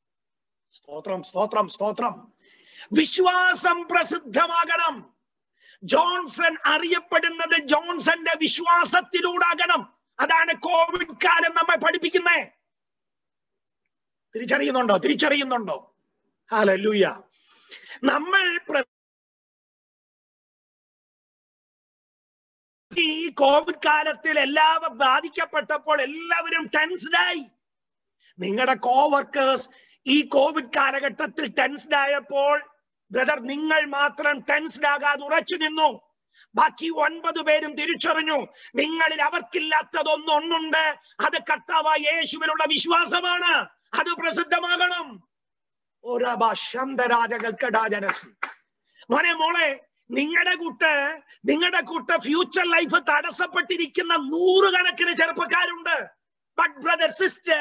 സ്തോത്രം സ്തോത്രം സ്തോത്രം വിശ്വാസം പ്രസിദ്ധമാകണം ജോൺസൺ അറിയപ്പെടുന്നത് ജോൺസന്റെ വിശ്വാസത്തിലൂടാകണം അതാണ് കോവിഡ് കാലം നമ്മെ പഠിപ്പിക്കുന്നത് തിരിച്ചറിയുന്നുണ്ടോ തിരിച്ചറിയുന്നുണ്ടോ ഹാലൂയ നമ്മൾ പ്ര- ഈ കോവിഡ് കാലത്തിൽ എല്ലാവരും ബാധിക്കപ്പെട്ടപ്പോൾ എല്ലാവരും ടെൻസ്ഡായി നിങ്ങളുടെ കോവർക്കേഴ്സ് ഈ കോവിഡ് കാലഘട്ടത്തിൽ ടെൻസ്ഡ് ആയപ്പോൾ ബ്രദർ നിങ്ങൾ മാത്രം ടെൻസ്ഡ് ആകാതെ ഉറച്ചു നിന്നു ബാക്കി ഒൻപത് പേരും തിരിച്ചറിഞ്ഞു നിങ്ങളിൽ അവർക്കില്ലാത്തതൊന്നും ഒന്നുണ്ട് അത് കർത്താവായ യേശുവിനുള്ള വിശ്വാസമാണ് അത് പ്രസിദ്ധമാകണം ഓരോ മോനെ മോളെ നിങ്ങളുടെ കൂട്ട് നിങ്ങളുടെ കൂട്ട് ഫ്യൂച്ചർ ലൈഫ് തടസ്സപ്പെട്ടിരിക്കുന്ന നൂറുകണക്കിന് ചെറുപ്പക്കാരുണ്ട് ബട്ട് ബ്രദർ സിസ്റ്റർ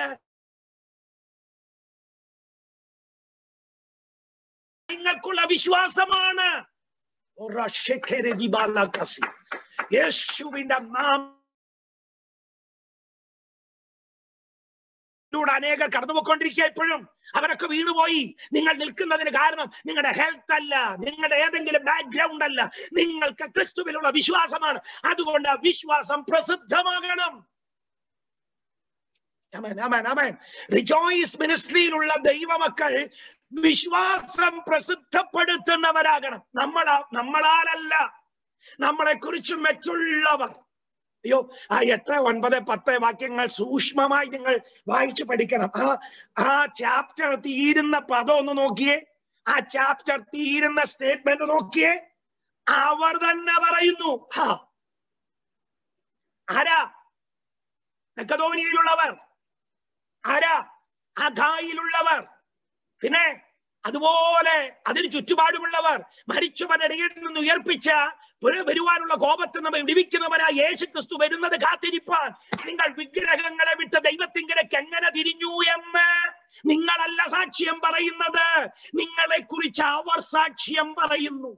നിങ്ങൾക്കുള്ള വിശ്വാസമാണ് ഒറശെഖെരദിബാലകസി. യേശുവിന്റെ നാം ൂടെ അനേകർ കടന്നുപോയിക്കൊണ്ടിരിക്കുക ഇപ്പോഴും അവരൊക്കെ വീണുപോയി നിങ്ങൾ നിൽക്കുന്നതിന് കാരണം നിങ്ങളുടെ ഹെൽത്ത് അല്ല നിങ്ങളുടെ ഏതെങ്കിലും ബാക്ക്ഗ്രൗണ്ട് അല്ല നിങ്ങൾക്ക് ക്രിസ്തുവിലുള്ള വിശ്വാസമാണ് അതുകൊണ്ട് ആ വിശ്വാസം പ്രസിദ്ധമാകണം അമേൻ അമേൻ അമേൻ റിജോയിസ് മിനിസ്ട്രിയിലുള്ള ദൈവമക്കൾ വിശ്വാസം പ്രസിദ്ധപ്പെടുത്തുന്നവരാകണം നമ്മളാ നമ്മളാലല്ല നമ്മളെ കുറിച്ച് മറ്റുള്ളവർ അയ്യോ ആ എട്ട് ഒൻപത് പത്ത് വാക്യങ്ങൾ സൂക്ഷ്മമായി നിങ്ങൾ വായിച്ചു പഠിക്കണം ആ ആ ചാപ്റ്റർ തീരുന്ന പദം ഒന്ന് നോക്കിയേ ആ ചാപ്റ്റർ തീരുന്ന സ്റ്റേറ്റ്മെന്റ് നോക്കിയേ അവർ തന്നെ പറയുന്നു ഹാ ആരാ മെക്കതോനിയയിലുള്ളവർ ആരാ അഖായിലുള്ളവർ പിന്നെ അതുപോലെ അതിന് ചുറ്റുപാടുമുള്ളവർ മരിച്ചവനിടയിൽ നിന്ന് ഉയർപ്പിച്ച പുര- വരുവാനുള്ള കോപത്തിൽ നമ്മെ വിടിവിക്കുന്നവനായ യേശു ക്രിസ്തു വരുന്നത് കാത്തിരിപ്പാൻ നിങ്ങൾ വിഗ്രഹങ്ങളെ വിട്ട് ദൈവത്തിങ്കലേക്ക് എങ്ങനെ തിരിഞ്ഞു എന്ന് നിങ്ങളല്ല സാക്ഷ്യം പറയുന്നത് നിങ്ങളെ കുറിച്ച് അവർ സാക്ഷ്യം പറയുന്നു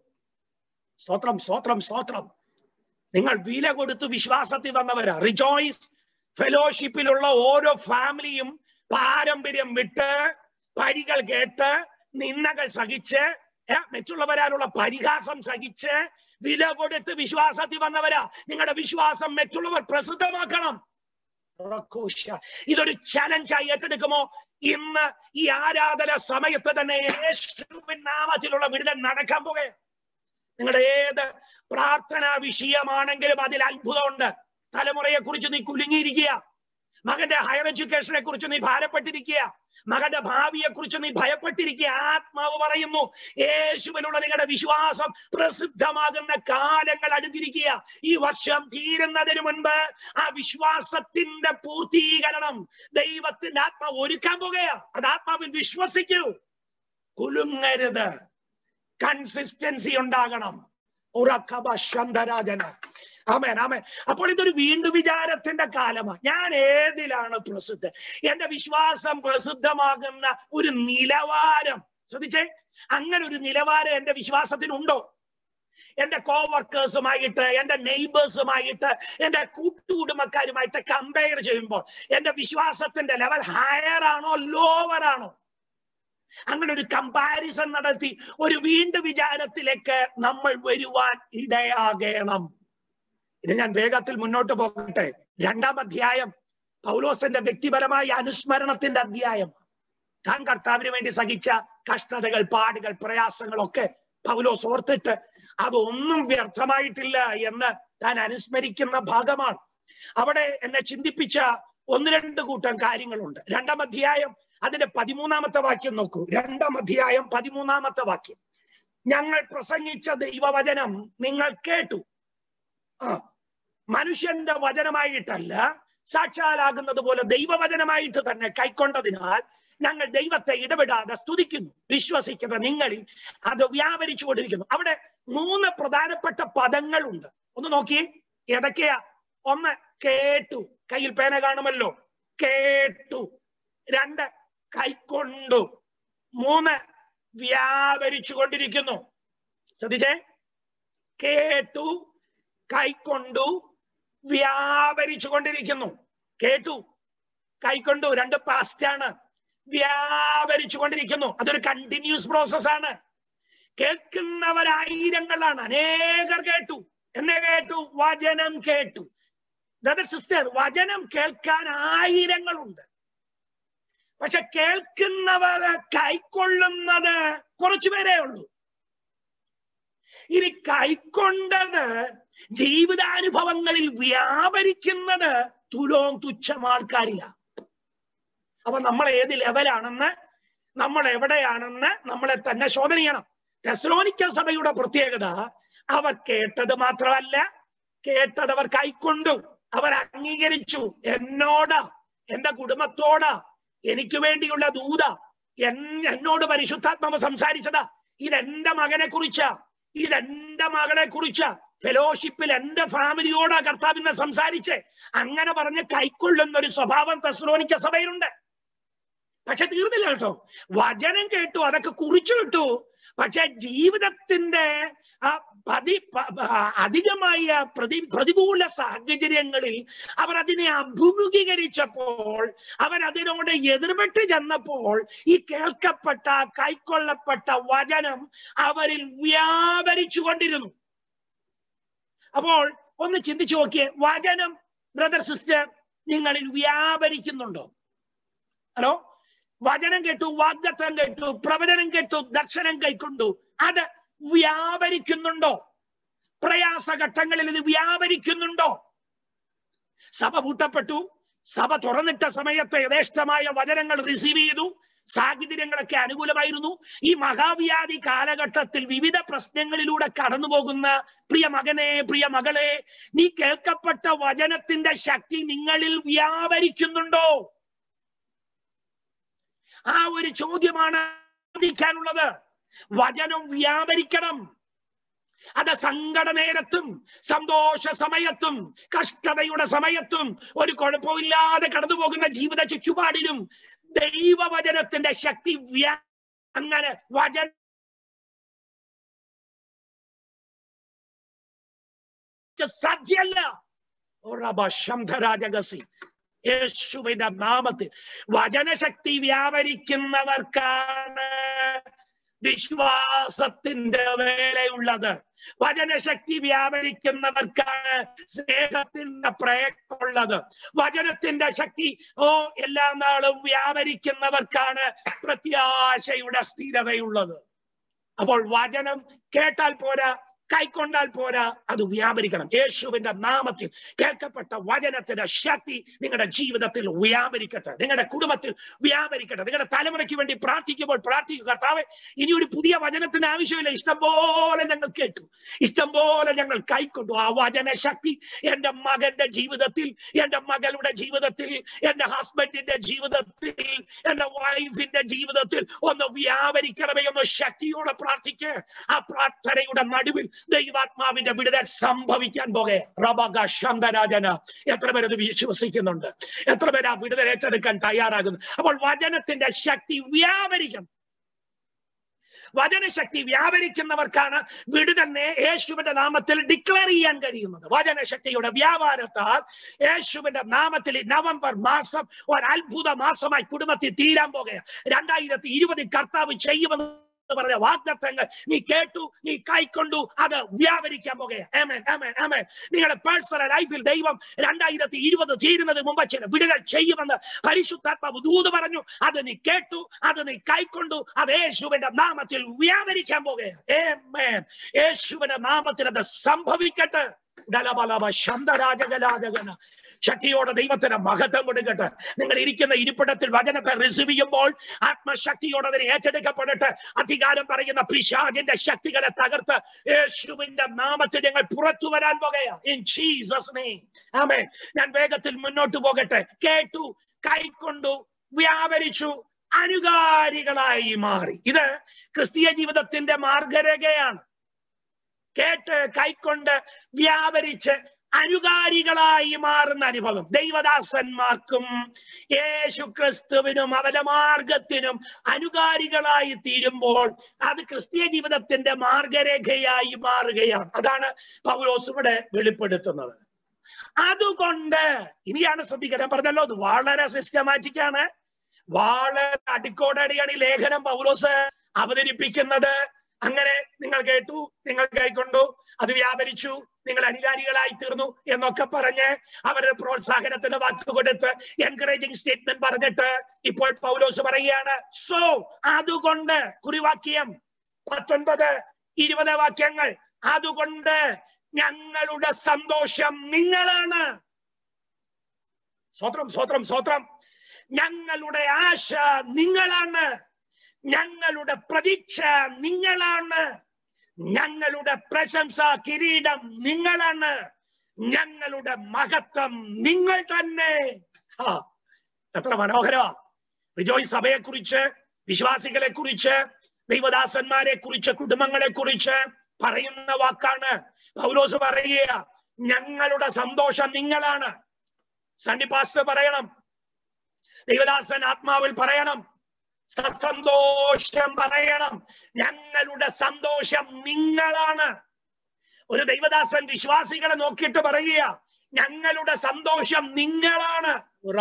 സ്തോത്രം സ്തോത്രം സ്തോത്രം നിങ്ങൾ വില കൊടുത്ത് വിശ്വാസത്തിൽ വന്നവരാ റിജോയ്സ് ഫെലോഷിപ്പിലുള്ള ഓരോ ഫാമിലിയും പാരമ്പര്യം വിട്ട് പഴികൾ കേട്ട് നിന്ദകൾ സഹിച്ച് ഏ, മറ്റുള്ളവരാലുള്ള പരിഹാസം സഹിച്ച് വില കൊടുത്ത് വിശ്വാസത്തിൽ വന്നവരാ നിങ്ങളുടെ വിശ്വാസം മറ്റുള്ളവർ പ്രസിദ്ധമാക്കണം ഉറക്കൂശ. ഇതൊരു ചലഞ്ചായി ഏറ്റെടുക്കുമോ ഇന്ന് ഈ ആരാധന സമയത്ത് തന്നെ യേശുവിൻ നാമത്തിലുള്ള വിടുതൽ നടക്കാൻ പോകുക നിങ്ങളുടെ ഏത് പ്രാർത്ഥനാ വിഷയമാണെങ്കിലും അതിൽ അത്ഭുതമുണ്ട് തലമുറയെ കുറിച്ച് നീ കുലുങ്ങിയിരിക്കുക മകന്റെ ഹയർ എഡ്യൂക്കേഷനെ കുറിച്ച് നീ ഭാരപ്പെട്ടിരിക്കുക മകന്റെ ഭാവിയെ കുറിച്ച് നീ ഭയപ്പെട്ടിരിക്കുക ആത്മാവ് പറയുന്നു യേശുവിനുള്ള നിങ്ങളുടെ വിശ്വാസം പ്രസിദ്ധമാകുന്ന കാലങ്ങൾ അടുത്തിരിക്കുക ഈ വർഷം തീരുന്നതിന് മുൻപ് ആ വിശ്വാസത്തിന്റെ പൂർത്തീകരണം ദൈവത്തിന്റെ ആത്മാവ് ഒരുക്കാൻ പോകുകയാ അത് ആത്മാവിൽ വിശ്വസിക്കൂ കുലുങ്ങരുത് കൺസിസ്റ്റൻസി ഉണ്ടാകണം ഉറക്കബ ശന്തരാജന ആമേൻ ആമേൻ അപ്പോൾ ഇതൊരു വീണ്ടും വിചാരത്തിന്റെ കാലമാണ് ഞാൻ ഏതിലാണ് പ്രസിദ്ധ എന്റെ വിശ്വാസം പ്രസിദ്ധമാകുന്ന ഒരു നിലവാരം ശ്രദ്ധിച്ചേ അങ്ങനെ ഒരു നിലവാരം എന്റെ വിശ്വാസത്തിനുണ്ടോ എന്റെ കോവർക്കേഴ്സുമായിട്ട് എന്റെ നെയ്ബേഴ്സുമായിട്ട് എന്റെ കൂട്ടുകുടുംബക്കാരുമായിട്ട് കമ്പയർ ചെയ്യുമ്പോൾ എന്റെ വിശ്വാസത്തിന്റെ ലെവൽ ഹയർ ആണോ ലോവർ ആണോ അങ്ങനെ ഒരു കമ്പാരിസൺ നടത്തി ഒരു വീണ്ടും വിചാരത്തിലേക്ക് നമ്മൾ വരുവാൻ ഇടയാകണം ഇനി ഞാൻ വേഗത്തിൽ മുന്നോട്ട് പോകട്ടെ രണ്ടാം അധ്യായം പൗലോസിന്റെ വ്യക്തിപരമായ അനുസ്മരണത്തിന്റെ അധ്യായം താൻ കർത്താവിന് വേണ്ടി സഹിച്ച കഷ്ടതകൾ പാടുകൾ പ്രയാസങ്ങളൊക്കെ പൗലോസ് ഓർത്തിട്ട് അതൊന്നും വ്യർത്ഥമായിട്ടില്ല എന്ന് താൻ അനുസ്മരിക്കുന്ന ഭാഗമാണ് അവിടെ എന്നെ ചിന്തിപ്പിച്ച ഒന്ന് രണ്ട് കൂട്ടം കാര്യങ്ങളുണ്ട് രണ്ടാം അധ്യായം അതിന്റെ പതിമൂന്നാമത്തെ വാക്യം നോക്കൂ രണ്ടാം അധ്യായം പതിമൂന്നാമത്തെ വാക്യം ഞങ്ങൾ പ്രസംഗിച്ച ദൈവവചനം നിങ്ങൾ കേട്ടു ആ മനുഷ്യന്റെ വചനമായിട്ടല്ല സാക്ഷാലാകുന്നത് പോലെ ദൈവവചനമായിട്ട് തന്നെ കൈക്കൊണ്ടതിനാൽ ഞങ്ങൾ ദൈവത്തെ ഇടപെടാതെ സ്തുതിക്കുന്നു വിശ്വസിക്കുന്ന നിങ്ങളിൽ അത് വ്യാപരിച്ചു കൊണ്ടിരിക്കുന്നു അവിടെ മൂന്ന് പ്രധാനപ്പെട്ട പദങ്ങളുണ്ട് ഒന്ന് നോക്കി ഏതൊക്കെയാ ഒന്ന് കേട്ടു കയ്യിൽ പേന കാണുമല്ലോ കേട്ടു രണ്ട് കൈക്കൊണ്ടു മൂന്ന് വ്യാപരിച്ചു കൊണ്ടിരിക്കുന്നു ശ്രദ്ധിച്ചേ കേട്ടു കൈക്കൊണ്ടു വ്യാപരിച്ചു കൊണ്ടിരിക്കുന്നു കേട്ടു കൈക്കൊണ്ടു രണ്ട് പാസ്റ്റ് ആണ് വ്യാപരിച്ചു കൊണ്ടിരിക്കുന്നു അതൊരു കണ്ടിന്യൂസ് പ്രോസസ് ആണ് കേൾക്കുന്നവരായിരങ്ങളാണ് അനേകർ കേട്ടു എന്നെ കേട്ടു വചനം കേട്ടു ബ്രദർ സിസ്റ്റർ വചനം കേൾക്കാൻ ആയിരങ്ങളുണ്ട് പക്ഷെ കേൾക്കുന്നവർ കൈക്കൊള്ളുന്നത് കുറച്ചു പേരേ ഉള്ളൂ ഇനി കൈക്കൊണ്ടത് ജീവിതാനുഭവങ്ങളിൽ വ്യാപരിക്കുന്നത് തുലോം തുച്ഛം ആൾക്കാരില്ല അപ്പൊ നമ്മൾ ഏത് ലെവലാണെന്ന് നമ്മൾ എവിടെയാണെന്ന് നമ്മളെ തന്നെ ശോധന ചെയ്യണം തെസ്ലോനിക്ക സഭയുടെ പ്രത്യേകത അവർ കേട്ടത് മാത്രമല്ല കേട്ടത് അവർ കൈക്കൊണ്ടു അവർ അംഗീകരിച്ചു എന്നോട് എന്റെ കുടുംബത്തോട് എനിക്ക് വേണ്ടിയുള്ള ദൂത എന്നോട് പരിശുദ്ധാത്മാവ് സംസാരിച്ചതാ ഇതെന്റെ മകനെ കുറിച്ച ഇതെന്റെ മകളെ കുറിച്ച ഫെലോഷിപ്പിൽ എന്റെ ഫാമിലിയോടാ കർത്താവിന്ന് സംസാരിച്ച് അങ്ങനെ പറഞ്ഞ് കൈക്കൊള്ളുന്ന ഒരു സ്വഭാവം തെസ്ലോനിക്ക സഭയിലുണ്ട് പക്ഷെ തീർന്നില്ല കേട്ടോ വചനം കേട്ടു അതൊക്കെ കുറിച്ചു കിട്ടു പക്ഷെ ജീവിതത്തിന്റെ ആ പതി അധികമായ പ്രതി പ്രതികൂല സാഹചര്യങ്ങളിൽ അവർ അതിനെ അഭിമുഖീകരിച്ചപ്പോൾ അവർ അതിനോട് എതിർപെട്ട് ചെന്നപ്പോൾ ഈ കേൾക്കപ്പെട്ട കൈക്കൊള്ളപ്പെട്ട വചനം അവരിൽ വ്യാപരിച്ചു കൊണ്ടിരുന്നു അപ്പോൾ ഒന്ന് ചിന്തിച്ചു നോക്കിയേ വചനം ബ്രദർ സിസ്റ്റർ നിങ്ങളിൽ വ്യാപരിക്കുന്നുണ്ടോ ഹലോ വചനം കേട്ടു വാഗ്ദത്തം കേട്ടു പ്രവചനം കേട്ടു ദർശനം കൈക്കൊണ്ടു അത് വ്യാപരിക്കുന്നുണ്ടോ പ്രയാസഘട്ടങ്ങളിൽ ഇത് വ്യാപരിക്കുന്നുണ്ടോ സഭ പൂട്ടപ്പെട്ടു സഭ തുറന്നിട്ട സമയത്ത് യഥേഷ്ടമായ വചനങ്ങൾ റിസീവ് ചെയ്തു സാഹചര്യങ്ങളൊക്കെ അനുകൂലമായിരുന്നു ഈ മഹാവ്യാധി കാലഘട്ടത്തിൽ വിവിധ പ്രശ്നങ്ങളിലൂടെ കടന്നു പോകുന്ന പ്രിയ മകനെ പ്രിയ മകളെ നീ കേൾക്കപ്പെട്ട വചനത്തിന്റെ ശക്തി നിങ്ങളിൽ വ്യാപരിക്കുന്നുണ്ടോ ആ ഒരു ചോദ്യമാണ് ചോദിക്കാനുള്ളത് വചനം വ്യാപരിക്കണം അത് സങ്കട നേരത്തും സന്തോഷ സമയത്തും കഷ്ടതയുടെ സമയത്തും ഒരു കുഴപ്പമില്ലാതെ കടന്നു പോകുന്ന ജീവിത ചുറ്റുപാടിലും ദൈവവചനത്തിന്റെ ശക്തി വ്യാ അങ്ങനെ വചന സാധ്യല്ല ശംധരാജകസി യേശുവിന്റെ നാമത്തിൽ വചനശക്തി വ്യാപരിക്കുന്നവർക്കാണ് വിശ്വാസത്തിന്റെ വേലയുള്ളത് വചനശക്തി വ്യാപരിക്കുന്നവർക്കാണ് സ്നേഹത്തിന്റെ പ്രയത്നമുള്ളത് വചനത്തിന്റെ ശക്തി ഓ എല്ലാ നാളും വ്യാപരിക്കുന്നവർക്കാണ് പ്രത്യാശയുടെ സ്ഥിരതയുള്ളത് അപ്പോൾ വചനം കേട്ടാൽ പോരാ കൈക്കൊണ്ടാൽ പോരാ അത് വ്യാപരിക്കണം യേശുവിന്റെ നാമത്തിൽ കേൾക്കപ്പെട്ട വചനത്തിന്റെ ശക്തി നിങ്ങളുടെ ജീവിതത്തിൽ വ്യാപരിക്കട്ടെ നിങ്ങളുടെ കുടുംബത്തിൽ വ്യാപരിക്കട്ടെ നിങ്ങളുടെ തലമുറയ്ക്ക് വേണ്ടി പ്രാർത്ഥിക്കുമ്പോൾ പ്രാർത്ഥിക്കുക കർത്താവ് ഇനി ഒരു പുതിയ വചനത്തിന് ആവശ്യമില്ല ഇഷ്ടംപോലെ ഞങ്ങൾ കേട്ടു ഇഷ്ടംപോലെ ഞങ്ങൾ കൈക്കൊണ്ടു ആ വചന ശക്തി എന്റെ മകന്റെ ജീവിതത്തിൽ എന്റെ മകളുടെ ജീവിതത്തിൽ എന്റെ ഹസ്ബൻഡിന്റെ ജീവിതത്തിൽ എന്റെ വൈഫിന്റെ ജീവിതത്തിൽ ഒന്ന് വ്യാപരിക്കണമേ എന്ന് ശക്തിയോടെ പ്രാർത്ഥിക്ക് ആ പ്രാർത്ഥനയുടെ നടുവിൽ ദൈവാത്മാവിന്റെ വിടുതൽ സംഭവിക്കാൻ പോകെ റബക ശാന്തരാജന എത്ര പേരത് വിശ്വസിക്കുന്നുണ്ട് എത്ര പേര് ആ വിടുതൽ ഏറ്റെടുക്കാൻ തയ്യാറാകുന്നു അപ്പോൾ വചനത്തിന്റെ ശക്തി വ്യാപരിക്കണം വചനശക്തി വ്യാപരിക്കുന്നവർക്കാണ് വിടുതന്നെ യേശുവിന്റെ നാമത്തിൽ ഡിക്ലെയർ ചെയ്യാൻ കഴിയുന്നത് വചനശക്തിയുടെ വ്യാപാരത്താൽ യേശുവിന്റെ നാമത്തിൽ നവംബർ മാസം ഒരു അത്ഭുത മാസമായി കുടുംബത്തിൽ തീരാൻ പോകുക രണ്ടായിരത്തി ഇരുപതിൽ കർത്താവ് ചെയ്യുമെന്ന് പറഞ്ഞ വാഗ്ദത്തങ്ങൾ നീ കേട്ടു നീ കൈക്കൊണ്ടു അത് വ്യാപരിക്കാൻ പോകുക നിങ്ങളുടെ പേഴ്സണൽ ലൈഫിൽ ദൈവം രണ്ടായിരത്തി ഇരുപത് തീരുന്നത് മുമ്പ് ചില വിടുതൽ ചെയ്യുമെന്ന് പരിശുദ്ധാത്മാവ് ദൂത് പറഞ്ഞു അത് നീ കേട്ടു അത് നീ കൈക്കൊണ്ടു അത് യേശുവിന്റെ നാമത്തിൽ വ്യാപരിക്കാൻ പോകുക യേശുവിന്റെ നാമത്തിൽ അത് സംഭവിക്കട്ടെ ഡലബലബ ശബ്ദരാജകലാജകന ശക്തിയോടെ ദൈവത്തിന് മഹത്വം കൊടുക്കട്ടെ നിങ്ങൾ ഇരിക്കുന്ന ഇരിപ്പിടത്തിൽ വചനത്തെ റിസീവ് ചെയ്യുമ്പോൾ ആത്മശക്തിയോടെ അതിനെ ഏറ്റെടുക്കപ്പെടട്ടെ അധികാരം പറയുന്ന പിശാചിന്റെ ശക്തികളെ തകർത്ത് യേശുവിന്റെ നാമത്തിൽ ഞങ്ങൾ പുറത്തു വരാൻ പോകുക ഇൻ ജീസസ് നെയിം ആമേ ഞാൻ വേഗത്തിൽ മുന്നോട്ട് പോകട്ടെ കേട്ടു കൈക്കൊണ്ടു വ്യാപരിച്ചു അനുകാരികളായി മാറി ഇത് ക്രിസ്തീയ ജീവിതത്തിന്റെ മാർഗരേഖയാണ് കേട്ട് കൈക്കൊണ്ട് വ്യാപരിച്ച് അനുകാരികളായി മാറുന്ന അനുഭവം ദൈവദാസന്മാർക്കും യേശു ക്രിസ്തുവിനും അവന്റെ മാർഗത്തിനും അനുകാരികളായി തീരുമ്പോൾ അത് ക്രിസ്തീയ ജീവിതത്തിന്റെ മാർഗരേഖയായി മാറുകയാണ് അതാണ് പൗലോസ് ഇവിടെ വെളിപ്പെടുത്തുന്നത് അതുകൊണ്ട് ഇനിയാണ് ശ്രദ്ധിക്കണം പറഞ്ഞല്ലോ അത് വളരെ സിസ്റ്റമാറ്റിക് ആണ് വളരെ അടിക്കോടടിയാണ് ഈ ലേഖനം പൗലോസ് അവതരിപ്പിക്കുന്നത് അങ്ങനെ നിങ്ങൾ കേട്ടു നിങ്ങൾ കൈക്കൊണ്ടു അത് വ്യാപരിച്ചു നിങ്ങൾ അനുകാരികളായി തീർന്നു എന്നൊക്കെ പറഞ്ഞ് അവരുടെ പ്രോത്സാഹനത്തിന് വാക്ക് കൊടുത്ത് എൻകറേജിങ് സ്റ്റേറ്റ്മെന്റ് പറഞ്ഞിട്ട് ഇപ്പോൾ പൗലോസ് പറയുകയാണ് സോ അതുകൊണ്ട് കുറിവാക്യം പത്തൊൻപത് ഇരുപത് വാക്യങ്ങൾ അതുകൊണ്ട് ഞങ്ങളുടെ സന്തോഷം നിങ്ങളാണ് സ്വത്രം സ്വത്രം സ്വത്രം ഞങ്ങളുടെ ആശ നിങ്ങളാണ് ഞങ്ങളുടെ പ്രതീക്ഷ നിങ്ങളാണ് ഞങ്ങളുടെ പ്രശംസ കിരീടം നിങ്ങളാണ് ഞങ്ങളുടെ മഹത്വം നിങ്ങൾ തന്നെ ആ എത്ര മനോഹരമാ റിജോയ് സഭയെ കുറിച്ച് വിശ്വാസികളെ കുറിച്ച് ദൈവദാസന്മാരെ കുറിച്ച് കുടുംബങ്ങളെ കുറിച്ച് പറയുന്ന വാക്കാണ് പൗലോസ് പറയുക ഞങ്ങളുടെ സന്തോഷം നിങ്ങളാണ് സണ്ണി പാസ്റ്റർ പറയണം ദൈവദാസൻ ആത്മാവിൽ പറയണം സന്തോഷം പറയണം ഞങ്ങളുടെ സന്തോഷം നിങ്ങളാണ് ഒരു ദൈവദാസൻ വിശ്വാസികളെ നോക്കിയിട്ട് പറയുക ഞങ്ങളുടെ സന്തോഷം നിങ്ങളാണ്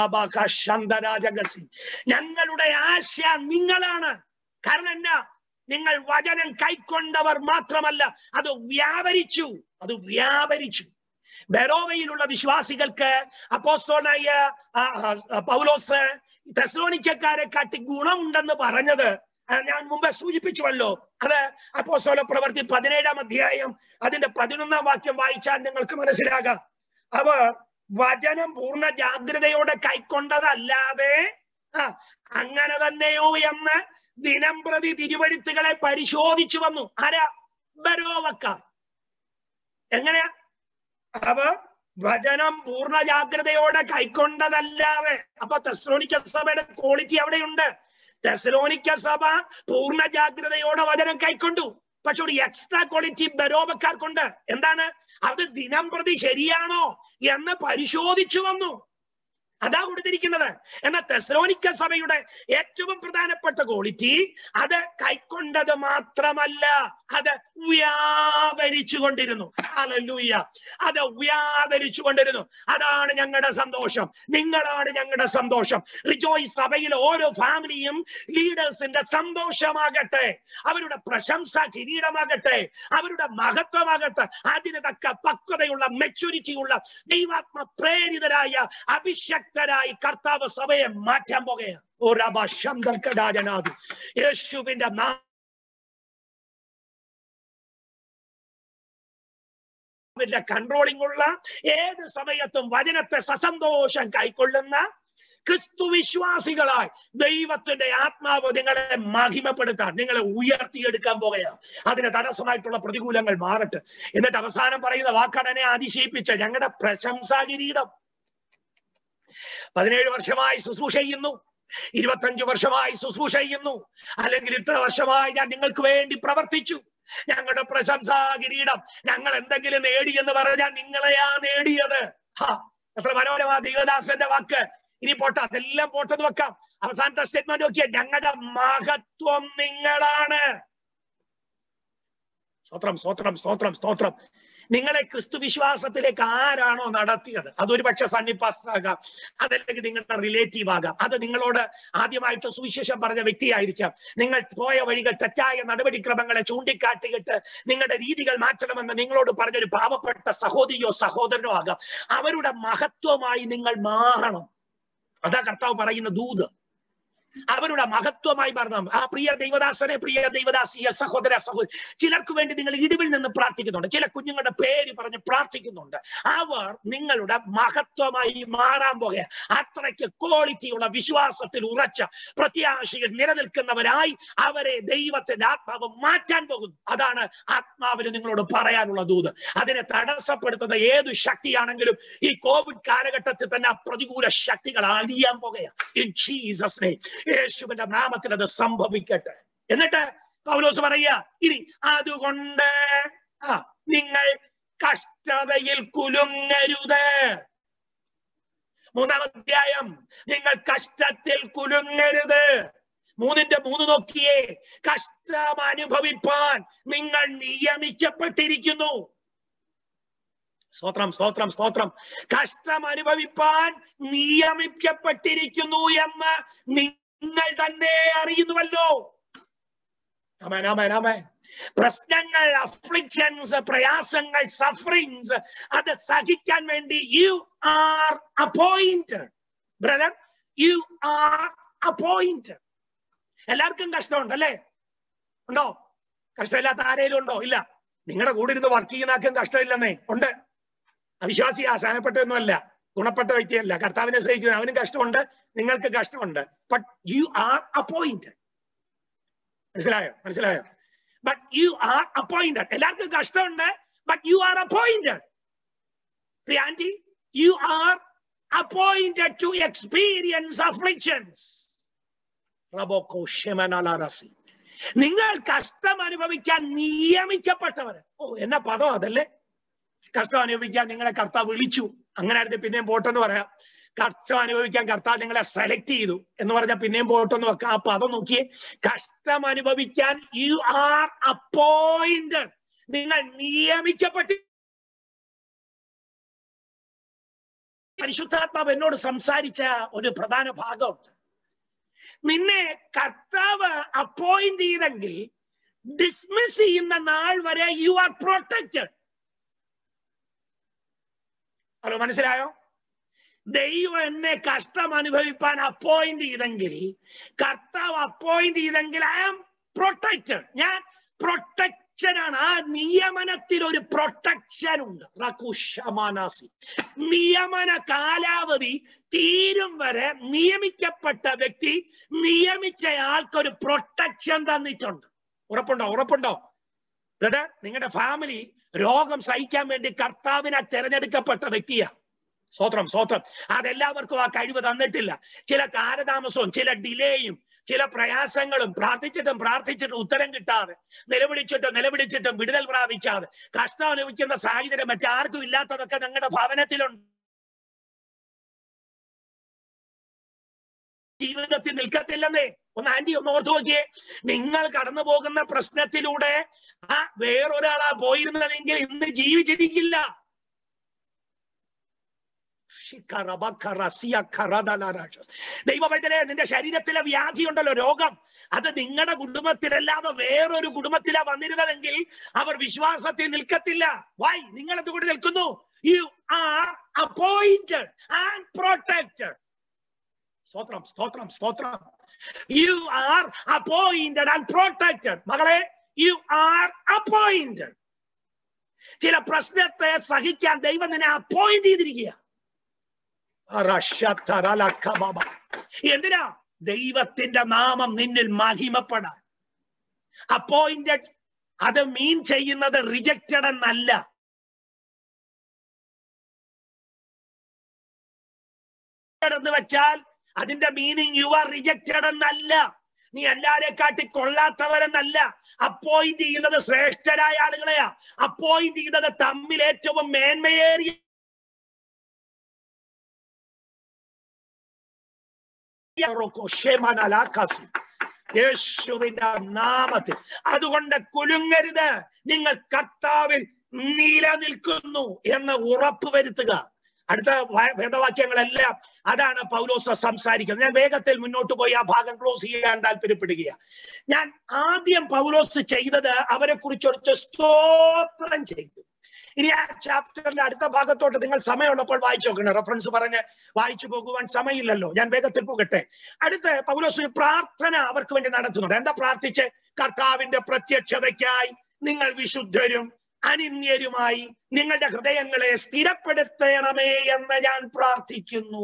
ശാന്തരാജഗസി ഞങ്ങളുടെ ആശ നിങ്ങളാണ് കാരണം എന്നാ നിങ്ങൾ വചനം കൈക്കൊണ്ടവർ മാത്രമല്ല അത് വ്യാപരിച്ചു അത് വ്യാപരിച്ചു ബെറോവയിലുള്ള വിശ്വാസികൾക്ക് അപ്പോസ്തോനായ പൗലോസ് തെസ്ലോനിക്കക്കാരെ കാട്ടി ഗുണമുണ്ടെന്ന് പറഞ്ഞത് ഞാൻ മുമ്പേ സൂചിപ്പിച്ചുവല്ലോ അത് അപ്പോസ്തോല പ്രവർത്തി പതിനേഴാം അധ്യായം അതിന്റെ പതിനൊന്നാം വാക്യം വായിച്ചാൽ നിങ്ങൾക്ക് മനസ്സിലാകാം അവർ വചനം പൂർണ്ണ ജാഗ്രതയോടെ കൈക്കൊണ്ടതല്ലാതെ ആ അങ്ങനെ തന്നെയോ എന്ന് ദിനം പ്രതി തിരുവഴുത്തുകളെ പരിശോധിച്ചു വന്നു ആരാ ബരോവക്കാർ എങ്ങനെയാ അവർ വചനം പൂർണ്ണ ജാഗ്രതയോടെ കൈക്കൊണ്ടതല്ലാതെ അപ്പൊ തെസ്ലോണിക്ക സഭയുടെ ക്വാളിറ്റി അവിടെയുണ്ട് തെസ്ലോണിക്ക സഭ പൂർണ്ണ ജാഗ്രതയോടെ വചനം കൈക്കൊണ്ടു പക്ഷെ ഒരു എക്സ്ട്രാ ക്വാളിറ്റി ബരോബക്കാർക്കുണ്ട് എന്താണ് അത് ദിനം പ്രതി ശരിയാണോ എന്ന് പരിശോധിച്ചു വന്നു അതാ കൊടുത്തിരിക്കുന്നത് എന്നാൽ തെസ്ലോനിക്ക സഭയുടെ ഏറ്റവും പ്രധാനപ്പെട്ട ക്വാളിറ്റി അത് കൈക്കൊണ്ടത് മാത്രമല്ല അത് വ്യാപരിച്ചു കൊണ്ടിരുന്നു ഹല്ലേലൂയ അത് വ്യാപരിച്ചു കൊണ്ടിരുന്നു അതാണ് ഞങ്ങളുടെ സന്തോഷം നിങ്ങളാണ് ഞങ്ങളുടെ സന്തോഷം റിജോയ് സഭയിലെ ഓരോ ഫാമിലിയും ലീഡേഴ്സിന്റെ സന്തോഷമാകട്ടെ അവരുടെ പ്രശംസ കിരീടമാകട്ടെ അവരുടെ മഹത്വമാകട്ടെ അതിന് തക്ക പക്വതയുള്ള മെച്യൂരിറ്റിയുള്ള ദൈവാത്മ പ്രേരിതരായ അഭിഷക്തരായി കർത്താവ് സഭയെ മാറ്റാൻ പോകുകയാണ് ഓ റബ ശബ്ദർക്കടാജനാഥ് യേശുവിന്റെ നാ കൺട്രോളിംഗ് ഉള്ള ഏത് സമയത്തും വചനത്തെ സസന്തോഷം കൈക്കൊള്ളുന്ന ക്രിസ്തു വിശ്വാസികളായി ദൈവത്തിന്റെ ആത്മാവ് നിങ്ങളെ മഹിമപ്പെടുത്താൻ നിങ്ങളെ ഉയർത്തിയെടുക്കാൻ പോകുകയാണ് അതിന് തടസ്സമായിട്ടുള്ള പ്രതികൂലങ്ങൾ മാറട്ടെ എന്നിട്ട് അവസാനം പറയുന്ന വാക്കടനെ അതിശയിപ്പിച്ച ഞങ്ങളുടെ പ്രശംസാ കിരീടം പതിനേഴ് വർഷമായി ശുശ്രൂഷ ചെയ്യുന്നു ഇരുപത്തഞ്ചു വർഷമായി ശുശ്രൂഷ ചെയ്യുന്നു അല്ലെങ്കിൽ ഇത്ര വർഷമായി ഞാൻ നിങ്ങൾക്ക് വേണ്ടി പ്രവർത്തിച്ചു ഞങ്ങളുടെ പ്രശംസാ കിരീടം ഞങ്ങൾ എന്തെങ്കിലും നേടി എന്ന് പറഞ്ഞാൽ നിങ്ങളെയാ നേടിയത് ഹാ എത്ര മനോരമാ ദൈവദാസന്റെ വാക്ക് ഇനി പോട്ടെ അതെല്ലാം പോട്ടെന്ന് വെക്കാം അവസാനത്തെ സ്റ്റേറ്റ്മെന്റ് നോക്കിയ ഞങ്ങളുടെ മഹത്വം നിങ്ങളാണ് സ്തോത്രം സ്തോത്രം സ്തോത്രം സ്തോത്രം നിങ്ങളെ ക്രിസ്തു വിശ്വാസത്തിലേക്ക് ആരാണോ നടത്തിയത് അതൊരു പക്ഷെ സണ്ണി പാസ്റ്റർ ആകാം അതല്ലെങ്കിൽ നിങ്ങളുടെ റിലേറ്റീവ് ആകാം അത് നിങ്ങളോട് ആദ്യമായിട്ട് സുവിശേഷം പറഞ്ഞ വ്യക്തിയായിരിക്കാം നിങ്ങൾ പോയ വഴികൾ തെറ്റായ നടപടിക്രമങ്ങളെ ചൂണ്ടിക്കാട്ടിയിട്ട് നിങ്ങളുടെ രീതികൾ മാറ്റണമെന്ന് നിങ്ങളോട് പറഞ്ഞൊരു പാവപ്പെട്ട സഹോദരിയോ സഹോദരനോ ആകാം അവരുടെ മഹത്വമായി നിങ്ങൾ മാറണം അതാ കർത്താവ് പറയുന്ന ദൂത് അവരുടെ മഹത്വമായി മാറണം ആ പ്രിയ ദൈവദാസനെ പ്രിയ ദൈവദാസിയ സഹോദര സഹോദരി ചിലർക്ക് വേണ്ടി നിങ്ങൾ ഇടിവിൽ നിന്ന് പ്രാർത്ഥിക്കുന്നുണ്ട് ചില കുഞ്ഞുങ്ങളുടെ പേര് പറഞ്ഞ് പ്രാർത്ഥിക്കുന്നുണ്ട് അവർ നിങ്ങളുടെ മഹത്വമായി മാറാൻ പോകുക അത്രയ്ക്ക് ക്വാളിറ്റിയുള്ള വിശ്വാസത്തിൽ ഉറച്ച പ്രത്യാശയിൽ നിലനിൽക്കുന്നവരായി അവരെ ദൈവത്തിന്റെ ആത്മാവ് മാറ്റാൻ പോകുന്നു അതാണ് ആത്മാവിന് നിങ്ങളോട് പറയാനുള്ള ദൂത് അതിനെ തടസ്സപ്പെടുത്തുന്ന ഏതു ശക്തിയാണെങ്കിലും ഈ കോവിഡ് കാലഘട്ടത്തിൽ തന്നെ ആ പ്രതികൂല ശക്തികൾ അഴിയാൻ പോകുകയാണ് ഇൻ ജീസസ് നെയ്മ് യേശുവിന്റെ നാമത്തിൽ അത് സംഭവിക്കട്ടെ എന്നിട്ട് പൗലോസ് പറയുക ഇനി അതുകൊണ്ട് ആ നിങ്ങൾ കഷ്ടതയിൽ കുലുങ്ങരുത് മൂന്നാം അധ്യായം നിങ്ങൾ കഷ്ടത്തിൽ കുലുങ്ങരുത് മൂന്നിന്റെ മൂന്ന് നോക്കിയേ കഷ്ടം അനുഭവിപ്പാൻ നിങ്ങൾ നിയമിക്കപ്പെട്ടിരിക്കുന്നു സ്തോത്രം സ്തോത്രം സ്തോത്രം കഷ്ടം അനുഭവിപ്പാൻ നിയമിക്കപ്പെട്ടിരിക്കുന്നു എന്ന് നിങ്ങൾ തന്നെ അറിയുന്നുവല്ലോ അമേൻ അമേൻ അമേൻ പ്രശ്നങ്ങൾ അഫ്ലിക്ഷൻസ് പ്രയാസങ്ങൾ സഫറിങ്സ് അത് സഹിക്കാൻ വേണ്ടി you are appointed brother you are appointed എല്ലാവർക്കും കഷ്ടമുണ്ട് അല്ലേ ഉണ്ടോ കഷ്ടമില്ലാത്ത ആരേലും ഉണ്ടോ ഇല്ല നിങ്ങളുടെ കൂടെ ഇരുന്ന് വർക്ക് ചെയ്യുന്ന ആർക്കും കഷ്ടമില്ലെന്നേ ഉണ്ട് അവിശ്വാസി ആശാനപ്പെട്ടൊന്നുമല്ല ഗുണപ്പെട്ട വ്യക്തിയല്ല കർത്താവിനെ സ്നേഹിക്കുന്ന അവനും കഷ്ടമുണ്ട് നിങ്ങൾക്ക് കഷ്ടമുണ്ട് ബട്ട് യു ആർ അപ്പോയിന്റഡ് മനസ്സിലായോ മനസ്സിലായോ ബട്ട് യു ആർ അപ്പോയിന്റഡ് എല്ലാവർക്കും കഷ്ടമുണ്ട് but you are appointed aunty you are appointed to experience afflictions റബോക്കോ ഷെമനാലാറസി നിങ്ങൾ കഷ്ടം അനുഭവിക്കാൻ നിയമിക്കപ്പെട്ടവര് ഓ എന്നാ പദം അതല്ലേ കഷ്ടം അനുഭവിക്കാൻ നിങ്ങളെ കർത്താവ് വിളിച്ചു അങ്ങനെ ആയിരുന്നു പിന്നെയും പോട്ടെന്ന് പറയാം കഷ്ടം അനുഭവിക്കാൻ കർത്താവ് നിങ്ങളെ സെലക്ട് ചെയ്തു എന്ന് പറഞ്ഞാൽ പിന്നെയും പോട്ടെന്ന് വെക്കാം ആ പദം നോക്കിയേ കഷ്ടം അനുഭവിക്കാൻ യു ആർ അപ്പോയിന്റഡ് നിങ്ങൾ നിയമിക്കപ്പെട്ടി പരിശുദ്ധാത്മാവ് എന്നോട് സംസാരിച്ച ഒരു പ്രധാന ഭാഗമുണ്ട് നിന്നെ കർത്താവ് അപ്പോയിന്റ് ചെയ്തെങ്കിൽ ഡിസ്മിസ് ചെയ്യുന്ന നാൾ വരെ യു ആർ പ്രൊട്ടക്റ്റഡ് ഹലോ മനസ്സിലായോ ദൈവം എന്നെ കഷ്ടം അനുഭവിപ്പാൻ അപ്പോയിന്റ് ചെയ്തെങ്കിൽ കർത്താവ് അപ്പോയിന്റ് ചെയ്തെങ്കിൽ ഐ ആം പ്രൊട്ടക്റ്റഡ് ഞാൻ പ്രൊട്ടക്ഷൻ ആണ് ആ നിയമനത്തിൽ ഒരു പ്രൊട്ടക്ഷൻ ഉണ്ട് റകുഷമാനാസി നിയമന കാലാവധി തീരും വരെ നിയമിക്കപ്പെട്ട വ്യക്തി നിയമിച്ച ആൾക്കൊരു പ്രൊട്ടക്ഷൻ തന്നിട്ടുണ്ട് ഉറപ്പുണ്ടോ ഉറപ്പുണ്ടോ ബ്രദർ നിങ്ങളുടെ ഫാമിലി രോഗം സഹിക്കാൻ വേണ്ടി കർത്താവിനെ തെരഞ്ഞെടുക്കപ്പെട്ട വ്യക്തിയാ സ്വത്രം സ്വത്രം അതെല്ലാവർക്കും ആ കഴിവ് തന്നിട്ടില്ല ചില കാലതാമസവും ചില ഡിലേയും ചില പ്രയാസങ്ങളും പ്രാർത്ഥിച്ചിട്ടും പ്രാർത്ഥിച്ചിട്ടും ഉത്തരം കിട്ടാതെ നിലവിളിച്ചിട്ടും നിലവിളിച്ചിട്ടും വിടുതൽ പ്രാപിക്കാതെ കഷ്ടം അനുഭവിക്കുന്ന സാഹചര്യം മറ്റാർക്കും ഇല്ലാത്തതൊക്കെ ഞങ്ങളുടെ ഭവനത്തിലുണ്ട് ജീവിതത്തിൽ നിൽക്കത്തില്ലെന്നേ ഒന്ന് ആന്റി ഒന്ന് ഓർത്തു നോക്കിയേ നിങ്ങൾ കടന്നു പോകുന്ന പ്രശ്നത്തിലൂടെ ആ വേറൊരാളാ പോയിരുന്നതെങ്കിൽ ഇന്ന് ജീവിച്ചിരിക്കില്ല ദൈവവൈദ്യരെ നിന്റെ ശരീരത്തിലെ വ്യാധി ഉണ്ടല്ലോ രോഗം അത് നിങ്ങളുടെ കുടുംബത്തിലല്ലാതെ വേറൊരു കുടുംബത്തിലാ വന്നിരുന്നതെങ്കിൽ അവർ വിശ്വാസത്തിൽ നിൽക്കത്തില്ല വൈ നിങ്ങൾ എന്തുകൊണ്ട് നിൽക്കുന്നു you are appointed and protected സ്തോത്രം സ്തോത്രം സ്തോത്രം you are appointed and protected മകളെ യു ആർ അപ്പോയിന്റഡ് ചില പ്രശ്നത്തെ സഹിക്കാൻ ദൈവം നിന്നെ അപ്പോയിന്റ് ചെയ്തിരിക്കുക എന്തിനാ ദൈവത്തിന്റെ നാമം നിന്നിൽ മഹിമപ്പെടാൻ അപ്പോയിന്റഡ് അത് മീൻ ചെയ്യുന്നത് റിജക്റ്റഡ് എന്നല്ല എന്ന് വെച്ചാൽ അതിന്റെ മീനിങ് യു ആർ റിജക്റ്റഡ് എന്നല്ല നീ എല്ലാരെ കാട്ടി കൊള്ളാത്തവരെന്നല്ല അപ്പോയിന്റ് ചെയ്യുന്നത് ശ്രേഷ്ഠരായ ആളുകളെയാ അപ്പോയിന്റ് ചെയ്യുന്നത് തമ്മിൽ ഏറ്റവും മേന്മയേറിയ യേശുവിന്റെ നാമത്തിൽ അതുകൊണ്ട് കുലുങ്ങരുത് നിങ്ങൾ കർത്താവിൽ നിലനിൽക്കുന്നു എന്ന് ഉറപ്പ് വരുത്തുക അടുത്ത വേദവാക്യങ്ങളെല്ലാം അതാണ് പൗലോസ് സംസാരിക്കുന്നത് ഞാൻ വേഗത്തിൽ മുന്നോട്ട് പോയി ആ ഭാഗം ക്ലോസ് ചെയ്യാൻ താല്പര്യപ്പെടുക ഞാൻ ആദ്യം പൗലോസ് ചെയ്തത് അവരെ കുറിച്ചൊരു സ്തോത്രം ചെയ്തു ഇനി ആ ചാപ്റ്ററിന്റെ അടുത്ത ഭാഗത്തോട്ട് നിങ്ങൾ സമയമുള്ളപ്പോൾ വായിച്ചു നോക്കണം റെഫറൻസ് പറഞ്ഞ് വായിച്ചു പോകുവാൻ സമയമില്ലല്ലോ ഞാൻ വേഗത്തിൽ പോകട്ടെ അടുത്ത് പൗലോസ് ഒരു പ്രാർത്ഥന അവർക്ക് വേണ്ടി നടത്തുന്നുണ്ട് എന്താ പ്രാർത്ഥിച്ച് കർത്താവിന്റെ പ്രത്യക്ഷതയ്ക്കായി നിങ്ങൾ വിശുദ്ധരും അനിന്യരുമായി നിങ്ങളുടെ ഹൃദയങ്ങളെ സ്ഥിരപ്പെടുത്തണമേ എന്ന് ഞാൻ പ്രാർത്ഥിക്കുന്നു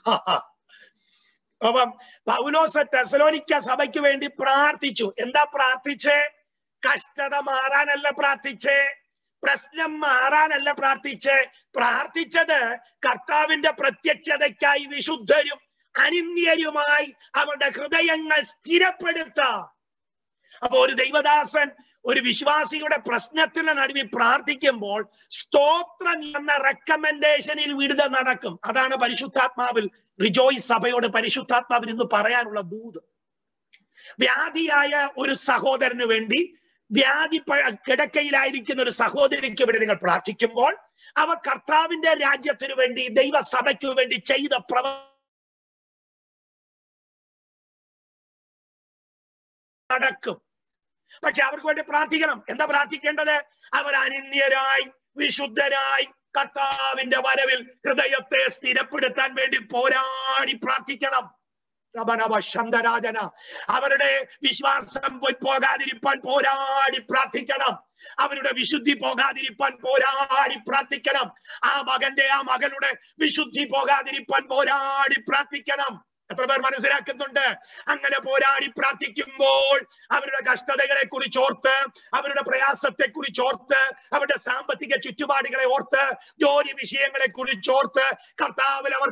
അപ്പം പൗലോസ് തെസലോനിക്ക സഭയ്ക്ക് വേണ്ടി പ്രാർത്ഥിച്ചു എന്താ പ്രാർത്ഥിച്ചേ കഷ്ടത മാറാനല്ല പ്രാർത്ഥിച്ചേ പ്രശ്നം മാറാനല്ല പ്രാർത്ഥിച്ച് പ്രാർത്ഥിച്ചത് കർത്താവിന്റെ പ്രത്യക്ഷതയ്ക്കായി വിശുദ്ധരും അനിന്യരുമായി അവരുടെ ഹൃദയങ്ങൾ സ്ഥിരപ്പെടുത്താം അപ്പൊ ഒരു ദൈവദാസൻ ഒരു വിശ്വാസിയുടെ പ്രശ്നത്തിന് നടുവിൽ പ്രാർത്ഥിക്കുമ്പോൾ സ്തോത്രം എന്ന റെക്കമെൻഡേഷനിൽ വിടുതൽ നടക്കും അതാണ് പരിശുദ്ധാത്മാവിൽ റിജോയ്സ് സഭയോട് പരിശുദ്ധാത്മാവിൽ ഇന്ന് പറയാനുള്ള ദൂത് വ്യാധിയായ ഒരു സഹോദരന് വേണ്ടി വ്യാധി കിടക്കയിലായിരിക്കുന്ന ഒരു സഹോദരിക്ക് വേണ്ടി നിങ്ങൾ പ്രാർത്ഥിക്കുമ്പോൾ അവർ കർത്താവിന്റെ രാജ്യത്തിനു വേണ്ടി ദൈവസഭയ്ക്കു വേണ്ടി ചെയ്ത പ്രവ നടക്കും പക്ഷെ അവർക്ക് വേണ്ടി പ്രാർത്ഥിക്കണം എന്താ പ്രാർത്ഥിക്കേണ്ടത് അവർ അനിന്യരായി വിശുദ്ധരായി കർത്താവിന്റെ വരവിൽ ഹൃദയത്തെ സ്ഥിരപ്പെടുത്താൻ വേണ്ടി പോരാടി പ്രാർത്ഥിക്കണം റബനവ ശന്തരാജന അവരുടെ വിശ്വാസം പോയി പോകാതിരിപ്പാൻ പോരാടി പ്രാർത്ഥിക്കണം അവരുടെ വിശുദ്ധി പോകാതിരിപ്പാൻ പോരാടി പ്രാർത്ഥിക്കണം ആ മകന്റെ ആ മകളുടെ വിശുദ്ധി പോകാതിരിപ്പാൻ പോരാടി പ്രാർത്ഥിക്കണം എത്ര പേർ മനസ്സിലാക്കുന്നുണ്ട് അങ്ങനെ പോരാടി പ്രാർത്ഥിക്കുമ്പോൾ അവരുടെ കഷ്ടതകളെ കുറിച്ച് ഓർത്ത് അവരുടെ പ്രയാസത്തെ കുറിച്ച് ഓർത്ത് അവരുടെ സാമ്പത്തിക ചുറ്റുപാടുകളെ ഓർത്ത് ജോലി വിഷയങ്ങളെ കുറിച്ച് ഓർത്ത് കർത്താവിൽ അവർ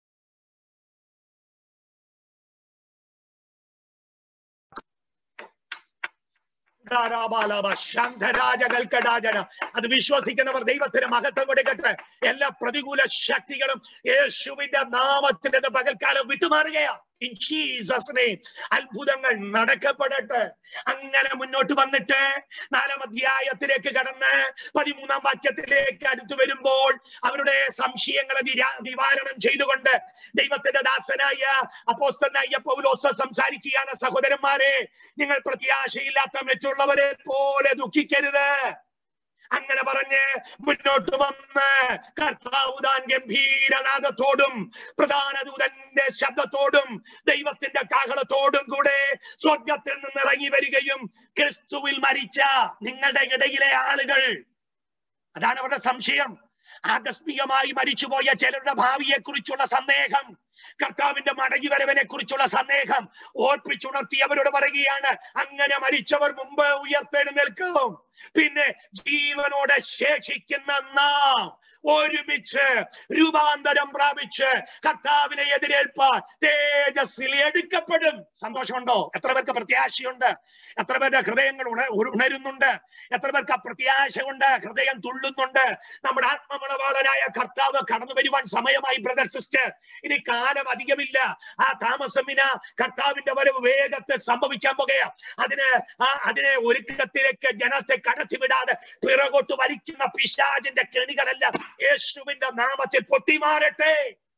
ശാന്തരാജകൽക്കടാജന അത് വിശ്വസിക്കുന്നവർ ദൈവത്തിന് മഹത്വം കൊടുക്കട്ടെ എല്ലാ പ്രതികൂല ശക്തികളും യേശുവിന്റെ നാമത്തിന്റെ പകൽക്കാലം വിട്ടുമാറുകയാ ഇൻ ജീസസ് നെയിം അത്ഭുതങ്ങൾ നടക്കപ്പെടട്ടെ അങ്ങനെ മുന്നോട്ട് വന്നിട്ട് നാലാം അധ്യായത്തിലേക്ക് കടന്ന് പതിമൂന്നാം വാക്യത്തിലേക്ക് അടുത്തു വരുമ്പോൾ അവരുടെ സംശയങ്ങളെ നിരാ- നിവാരണം ചെയ്തുകൊണ്ട് ദൈവത്തിന്റെ ദാസനായ അപ്പോസ്തനായ പൗലോസ സംസാരിക്കുകയാണ് സഹോദരന്മാരെ നിങ്ങൾ പ്രത്യാശയില്ലാത്ത മറ്റുള്ളവരെ പോലെ ദുഃഖിക്കരുത് അങ്ങനെ പറഞ്ഞ് മുന്നോട്ട് വന്ന് കർത്താവ് താൻ ഗംഭീരനാഥത്തോടും പ്രധാന ദൂതന്റെ ശബ്ദത്തോടും ദൈവത്തിന്റെ കാഹളത്തോടും കൂടെ സ്വർഗത്തിൽ നിന്ന് ഇറങ്ങി വരികയും ക്രിസ്തുവിൽ മരിച്ച നിങ്ങളുടെ ഇടയിലെ ആളുകൾ അതാണ് അവരുടെ സംശയം ആകസ്മികമായി മരിച്ചുപോയ ചിലരുടെ ഭാവിയെ കുറിച്ചുള്ള സന്ദേഹം കർത്താവിന്റെ മടങ്ങി വരവിനെ കുറിച്ചുള്ള സന്ദേഹം ഓർപ്പിച്ചുണർത്തി അവരോട് പറയുകയാണ് അങ്ങനെ മരിച്ചവർ മുമ്പ് ഉയർത്തെഴുന്നേൽക്കും പിന്നെ ജീവനോടെ ശേഷിക്കുന്ന നാം ഒരുമിച്ച് രൂപാന്തരം പ്രാപിച്ച് കർത്താവിനെ എതിരേൽപ്പാൻ തേജസ്സിൽ എടുക്കപ്പെടും സന്തോഷമുണ്ടോ എത്ര പേർക്ക് പ്രത്യാശയുണ്ട് എത്ര പേരുടെ ഹൃദയങ്ങൾ ഉണ- ഉ- ഉണരുന്നുണ്ട് എത്ര പേർക്ക് ആ പ്രത്യാശ കൊണ്ട് ഹൃദയം തുള്ളുന്നുണ്ട് നമ്മുടെ ആത്മമണവാളനായ കർത്താവ് കടന്നു വരുവാൻ സമയമായി ബ്രദർ സിസ്റ്റർ ഇനി കാലം അധികമില്ല ആ താമസമിന കർത്താവിന്റെ വരവ് വേഗത്തിൽ സംഭവിക്കാൻ പോകുകയാ അതിന് ആ അതിനെ ഒരുക്കത്തിലേക്ക് ജനത്തെ കടത്തിവിടാതെ പിറകോട്ട് വലിക്കുന്ന പിശാചിന്റെ കെണികളെല്ലാം യേശുവിന്റെ നാമത്തിൽ പൊട്ടിമാറട്ടെ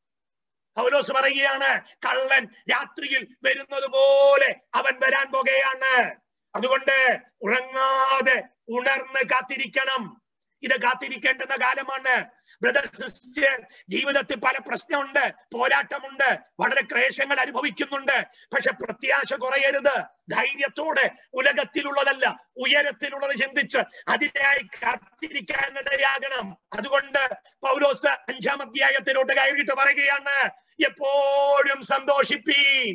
പൗലോസ് പറയുകയാണ് കള്ളൻ രാത്രിയിൽ വരുന്നത് പോലെ അവൻ വരാൻ പോകുകയാണ് അതുകൊണ്ട് ഉറങ്ങാതെ ഉണർന്ന് കാത്തിരിക്കണം ഇത് കാത്തിരിക്കേണ്ടുന്ന കാലമാണ് ബ്രദർ സിസ്റ്റർ ജീവിതത്തിൽ പല പ്രശ്നമുണ്ട് പോരാട്ടമുണ്ട് വളരെ ക്ലേശങ്ങൾ അനുഭവിക്കുന്നുണ്ട് പക്ഷെ പ്രത്യാശ കുറയരുത് ധൈര്യത്തോടെ ഉലകത്തിലുള്ളതല്ല ഉയരത്തിലുള്ളത് ചിന്തിച്ച് അതിനായി കാത്തിരിക്കാനിടയാകണം അതുകൊണ്ട് പൗലോസ് അഞ്ചാം അധ്യായത്തിലോട്ട് കയറിയിട്ട് പറയുകയാണ് എപ്പോഴും സന്തോഷിപ്പീൻ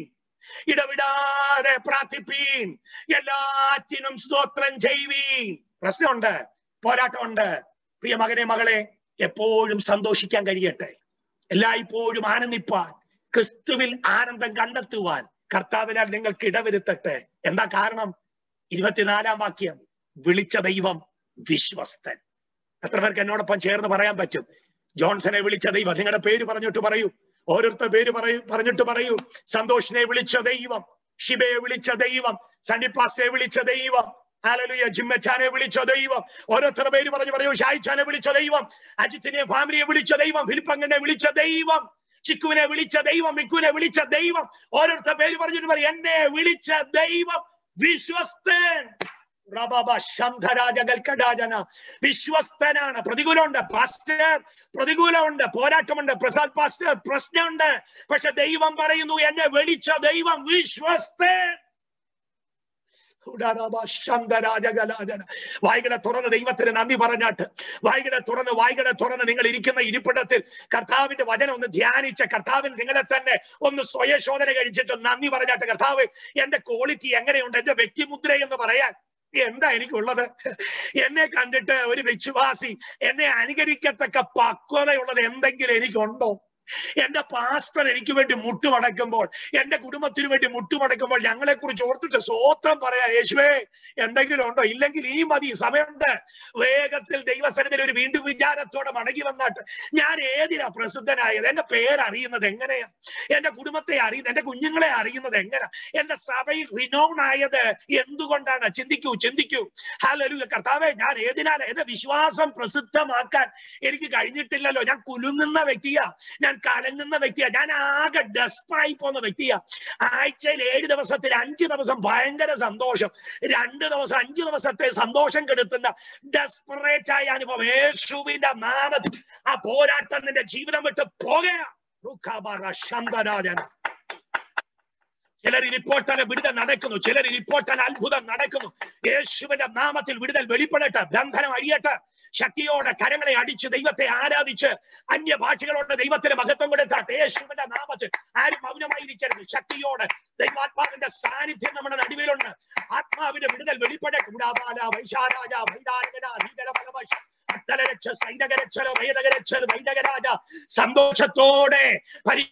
ഇടവിടാതെ പ്രാർത്ഥിപ്പീൻ എല്ലാറ്റിനും സ്തോത്രം ചെയ്യുവീൻ പ്രശ്നമുണ്ട് പോരാട്ടമുണ്ട് പ്രിയ മകനെ മകളെ എപ്പോഴും സന്തോഷിക്കാൻ കഴിയട്ടെ എല്ലായ്പ്പോഴും ആനന്ദിപ്പാൻ ക്രിസ്തുവിൽ ആനന്ദം കണ്ടെത്തുവാൻ കർത്താവിനാൽ നിങ്ങൾക്ക് ഇടവരുത്തട്ടെ എന്താ കാരണം ഇരുപത്തിനാലാം വാക്യം വിളിച്ച ദൈവം വിശ്വസ്തൻ എത്ര പേർക്ക് എന്നോടൊപ്പം ചേർന്ന് പറയാൻ പറ്റും ജോൺസനെ വിളിച്ച ദൈവം നിങ്ങളുടെ പേര് പറഞ്ഞിട്ട് പറയൂ ഓരോരുത്തർ പേര് പറയൂ പറഞ്ഞിട്ട് പറയൂ സന്തോഷിനെ വിളിച്ച ദൈവം ഷിബയെ വിളിച്ച ദൈവം സണ്ണിപ്പാസ്റ്റെ വിളിച്ച ദൈവം ഹാലലുയ ജിമ്മച്ചാനെ വിളിച്ച ദൈവം ഓരോരുത്തരുടെ പേര് പറഞ്ഞു പറയൂ ഷായിച്ചാനെ വിളിച്ച ദൈവം അജിത്തിനെ ഫാമിലിയെ വിളിച്ച ദൈവം ഫിലിപ്പങ്ങനെ വിളിച്ച ദൈവം ചിക്കുവിനെ വിളിച്ച ദൈവം മിക്കുവിനെ വിളിച്ച ദൈവം ഓരോരുത്തർ പേര് പറഞ്ഞിട്ട് പറയും എന്നെ വിളിച്ച ദൈവം വിശ്വസ്തൻ റബബ ശംഖരാജകൽക്കടാജന വിശ്വസ്തനാണ് പ്രതികൂലമുണ്ട് പാസ്റ്റർ പ്രതികൂലമുണ്ട് പോരാട്ടമുണ്ട് പ്രസാദ് പാസ്റ്റർ പ്രശ്നമുണ്ട് പക്ഷെ ദൈവം പറയുന്നു എന്നെ വിളിച്ച ദൈവം വിശ്വസ്തൻ ഉടരബ ശംഖരാജകലാജന. വായ്കളെ തുറന്ന് ദൈവത്തിന് നന്ദി പറഞ്ഞാട്ട് വായ്കളെ തുറന്ന് വായ്കളെ തുറന്ന് നിങ്ങൾ ഇരിക്കുന്ന ഇരിപ്പിടത്തിൽ കർത്താവിന്റെ വചനം ഒന്ന് ധ്യാനിച്ച കർത്താവിന് നിങ്ങളെ തന്നെ ഒന്ന് സ്വയശോധന കഴിച്ചിട്ട് നന്ദി പറഞ്ഞാട്ട് കർത്താവ് എന്റെ ക്വാളിറ്റി എങ്ങനെയുണ്ട് എന്റെ വ്യക്തിമുദ്ര എന്ന് പറയാൻ എന്താ എനിക്കുള്ളത് എന്നെ കണ്ടിട്ട് ഒരു വിശ്വാസി എന്നെ അനുകരിക്കത്തക്ക പക്വതയുള്ളത് എന്തെങ്കിലും എനിക്കുണ്ടോ എന്റെ പാസ്റ്റർ എനിക്ക് വേണ്ടി മുട്ടുമടക്കുമ്പോൾ എന്റെ കുടുംബത്തിന് വേണ്ടി മുട്ടുമടക്കുമ്പോൾ ഞങ്ങളെ കുറിച്ച് ഓർത്തിട്ട് സ്വോത്രം പറയാ യേശുവേ എന്തെങ്കിലും ഉണ്ടോ ഇല്ലെങ്കിൽ ഈ മതി സമയമുണ്ട് വേഗത്തിൽ ദൈവസനത്തിൽ ഒരു വീണ്ടും വിചാരത്തോടെ മടങ്ങി വന്നാട്ട് ഞാൻ ഏതിനാ പ്രസിദ്ധനായത് എന്റെ പേരറിയുന്നത് എങ്ങനെയാ എന്റെ കുടുംബത്തെ അറിയുന്നത് എന്റെ കുഞ്ഞുങ്ങളെ അറിയുന്നത് എങ്ങനെയാ എന്റെ സഭയിൽ റിനോൺ ആയത് എന്തുകൊണ്ടാണ് ചിന്തിക്കൂ ചിന്തിക്കൂ ഹാലൊരു കർത്താവെ ഞാൻ ഏതിനാണ് എന്റെ വിശ്വാസം പ്രസിദ്ധമാക്കാൻ എനിക്ക് കഴിഞ്ഞിട്ടില്ലല്ലോ ഞാൻ കുലുങ്ങുന്ന വ്യക്തിയാ ഞാൻ ഞാൻ കലങ്ങുന്ന വ്യക്തിയാ ഞാൻ ആകെ ഡെസ്പായി പോകുന്ന വ്യക്തിയാ ആഴ്ചയിൽ ഏഴ് ദിവസത്തിൽ അഞ്ച് ദിവസം ഭയങ്കര സന്തോഷം രണ്ട് ദിവസം അഞ്ച് ദിവസത്തെ സന്തോഷം കെടുത്തുന്ന ഡെസ്പറേറ്റ് ആയ അനുഭവം യേശുവിന്റെ നാമത്തിൽ ആ പോരാട്ടം നിന്റെ ജീവിതം വിട്ട് പോകുക ശാന്തരാജന ചിലർ റിപ്പോർട്ടന വിടുതൽ നടക്കുന്നു ചിലർ റിപ്പോർട്ടന അത്ഭുതം നടക്കുന്നു യേശുവിന്റെ നാമത്തിൽ വിടുതൽ വെളിപ്പെടട്ടെ ബന്ധനം അഴിയട്ടെ ശക്തിയോടെ കരങ്ങളെ അടിച്ച് ദൈവത്തെ ആരാധിച്ച് അന്യഭാഷകളോട് ദൈവത്തിന് മഹത്വം കൊടുത്താട്ടെ യേശുവിന്റെ നാമത്തിൽ ആരും മൗനമായിരിക്കരുത് ശക്തിയോടെ ദൈവാത്മാവിന്റെ സാന്നിധ്യം നമ്മുടെ നടുവിലുണ്ട് ആത്മാവിന്റെ വിടുതൽ വെളിപ്പെടട്ടെ ഉടാബാല വൈശാരാജ വൈദാരകന ഭീകരമലവശ അത്തലരക്ഷ സൈനകരക്ഷല വൈദകരക്ഷൽ വൈദകരാജ സന്തോഷത്തോടെ പരി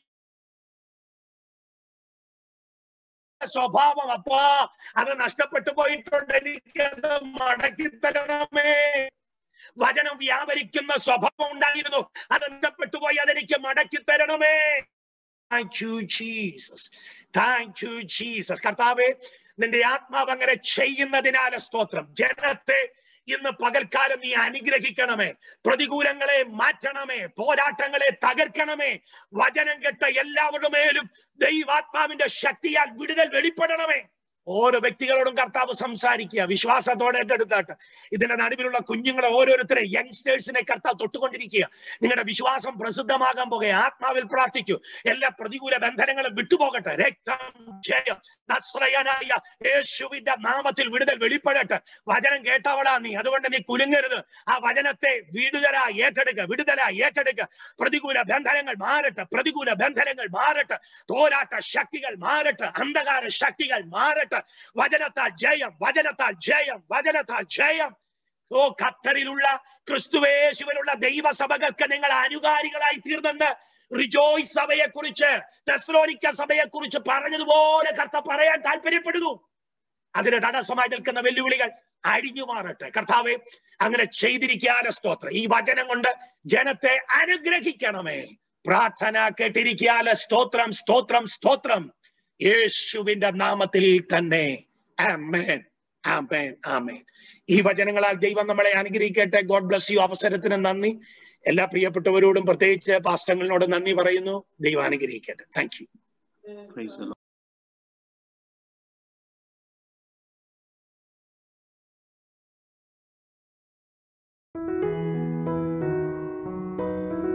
സ്വഭാവം അപ്പാ അത് നഷ്ടപ്പെട്ടു പോയിട്ടുണ്ട് എനിക്കത് മടക്കി തരണമേ വചനം വ്യാപരിക്കുന്ന സ്വഭാവം ഉണ്ടായിരുന്നു അത് നഷ്ടപ്പെട്ടു പോയി അതെനിക്ക് മടക്കി തരണമേ thank you Jesus thank you Jesus കർത്താവെ നിന്റെ ആത്മാവ് അങ്ങനെ ചെയ്യുന്നതിനാല സ്തോത്രം ജനത്തെ ഇന്ന് പകൽക്കാലം നീ അനുഗ്രഹിക്കണമേ പ്രതികൂലങ്ങളെ മാറ്റണമേ പോരാട്ടങ്ങളെ തകർക്കണമേ വചനം കെട്ട എല്ലാവരുടെ മേലും ദൈവാത്മാവിന്റെ ശക്തിയാൽ വിടുതൽ വെളിപ്പെടണമേ ഓരോ വ്യക്തികളോടും കർത്താവ് സംസാരിക്കുക വിശ്വാസത്തോടെ ഏറ്റെടുത്താട്ട് ഇതിന്റെ നടുവിലുള്ള കുഞ്ഞുങ്ങളെ ഓരോരുത്തരെ യങ്സ്റ്റേഴ്സിനെ കർത്താവ് തൊട്ടുകൊണ്ടിരിക്കുക നിങ്ങളുടെ വിശ്വാസം പ്രസിദ്ധമാകാൻ പോകുക ആത്മാവിൽ പ്രാർത്ഥിക്കൂ എല്ലാ പ്രതികൂല ബന്ധനങ്ങളും വിട്ടുപോകട്ടെ രക്തം ജയം നസ്രയനായ യേശുവിന്റെ നാമത്തിൽ വിടുതൽ വെളിപ്പെടട്ടെ വചനം കേട്ടവളാ നീ അതുകൊണ്ട് നീ കുലുങ്ങരുത് ആ വചനത്തെ വിടുതലായി ഏറ്റെടുക്കുക വിടുതലായി ഏറ്റെടുക്കുക പ്രതികൂല ബന്ധനങ്ങൾ മാറട്ടെ പ്രതികൂല ബന്ധനങ്ങൾ മാറട്ടെ പോരാട്ട ശക്തികൾ മാറട്ടെ അന്ധകാര ശക്തികൾ മാറട്ടെ വചനത്താൽ ജയം വചനത്താൽ ജയം വചനത്താൽ ജയം ഓ ഖത്തറിലുള്ള ക്രിസ്തുവേശുവിലുള്ള ദൈവസഭകൾക്ക് നിങ്ങൾ അനുകാരികളായി തീർന്നെന്ന് റിജോയ് സഭയെ കുറിച്ച് തെസ്ലോനിക്ക സഭയെ കുറിച്ച് പറഞ്ഞതുപോലെ കർത്ത പറയാൻ താല്പര്യപ്പെടുന്നു അതിന് തടസ്സമായി നിൽക്കുന്ന വെല്ലുവിളികൾ അഴിഞ്ഞു മാറട്ടെ കർത്താവെ അങ്ങനെ ചെയ്തിരിക്കാന സ്തോത്രം ഈ വചനം കൊണ്ട് ജനത്തെ അനുഗ്രഹിക്കണമേ പ്രാർത്ഥന കേട്ടിരിക്കാല സ്തോത്രം സ്തോത്രം സ്തോത്രം യേശുവിന്റെ നാമത്തിൽ തന്നെ ആമേൻ ആമേൻ ആമേൻ ഈ വചനങ്ങളാൽ ദൈവം നമ്മളെ അനുഗ്രഹിക്കട്ടെ ഗോഡ് ബ്ലസ് യു അവസരത്തിന് നന്ദി എല്ലാ പ്രിയപ്പെട്ടവരോടും പ്രത്യേകിച്ച് പാസ്റ്റങ്ങളിനോട് നന്ദി പറയുന്നു ദൈവം അനുഗ്രഹിക്കട്ടെ താങ്ക് യു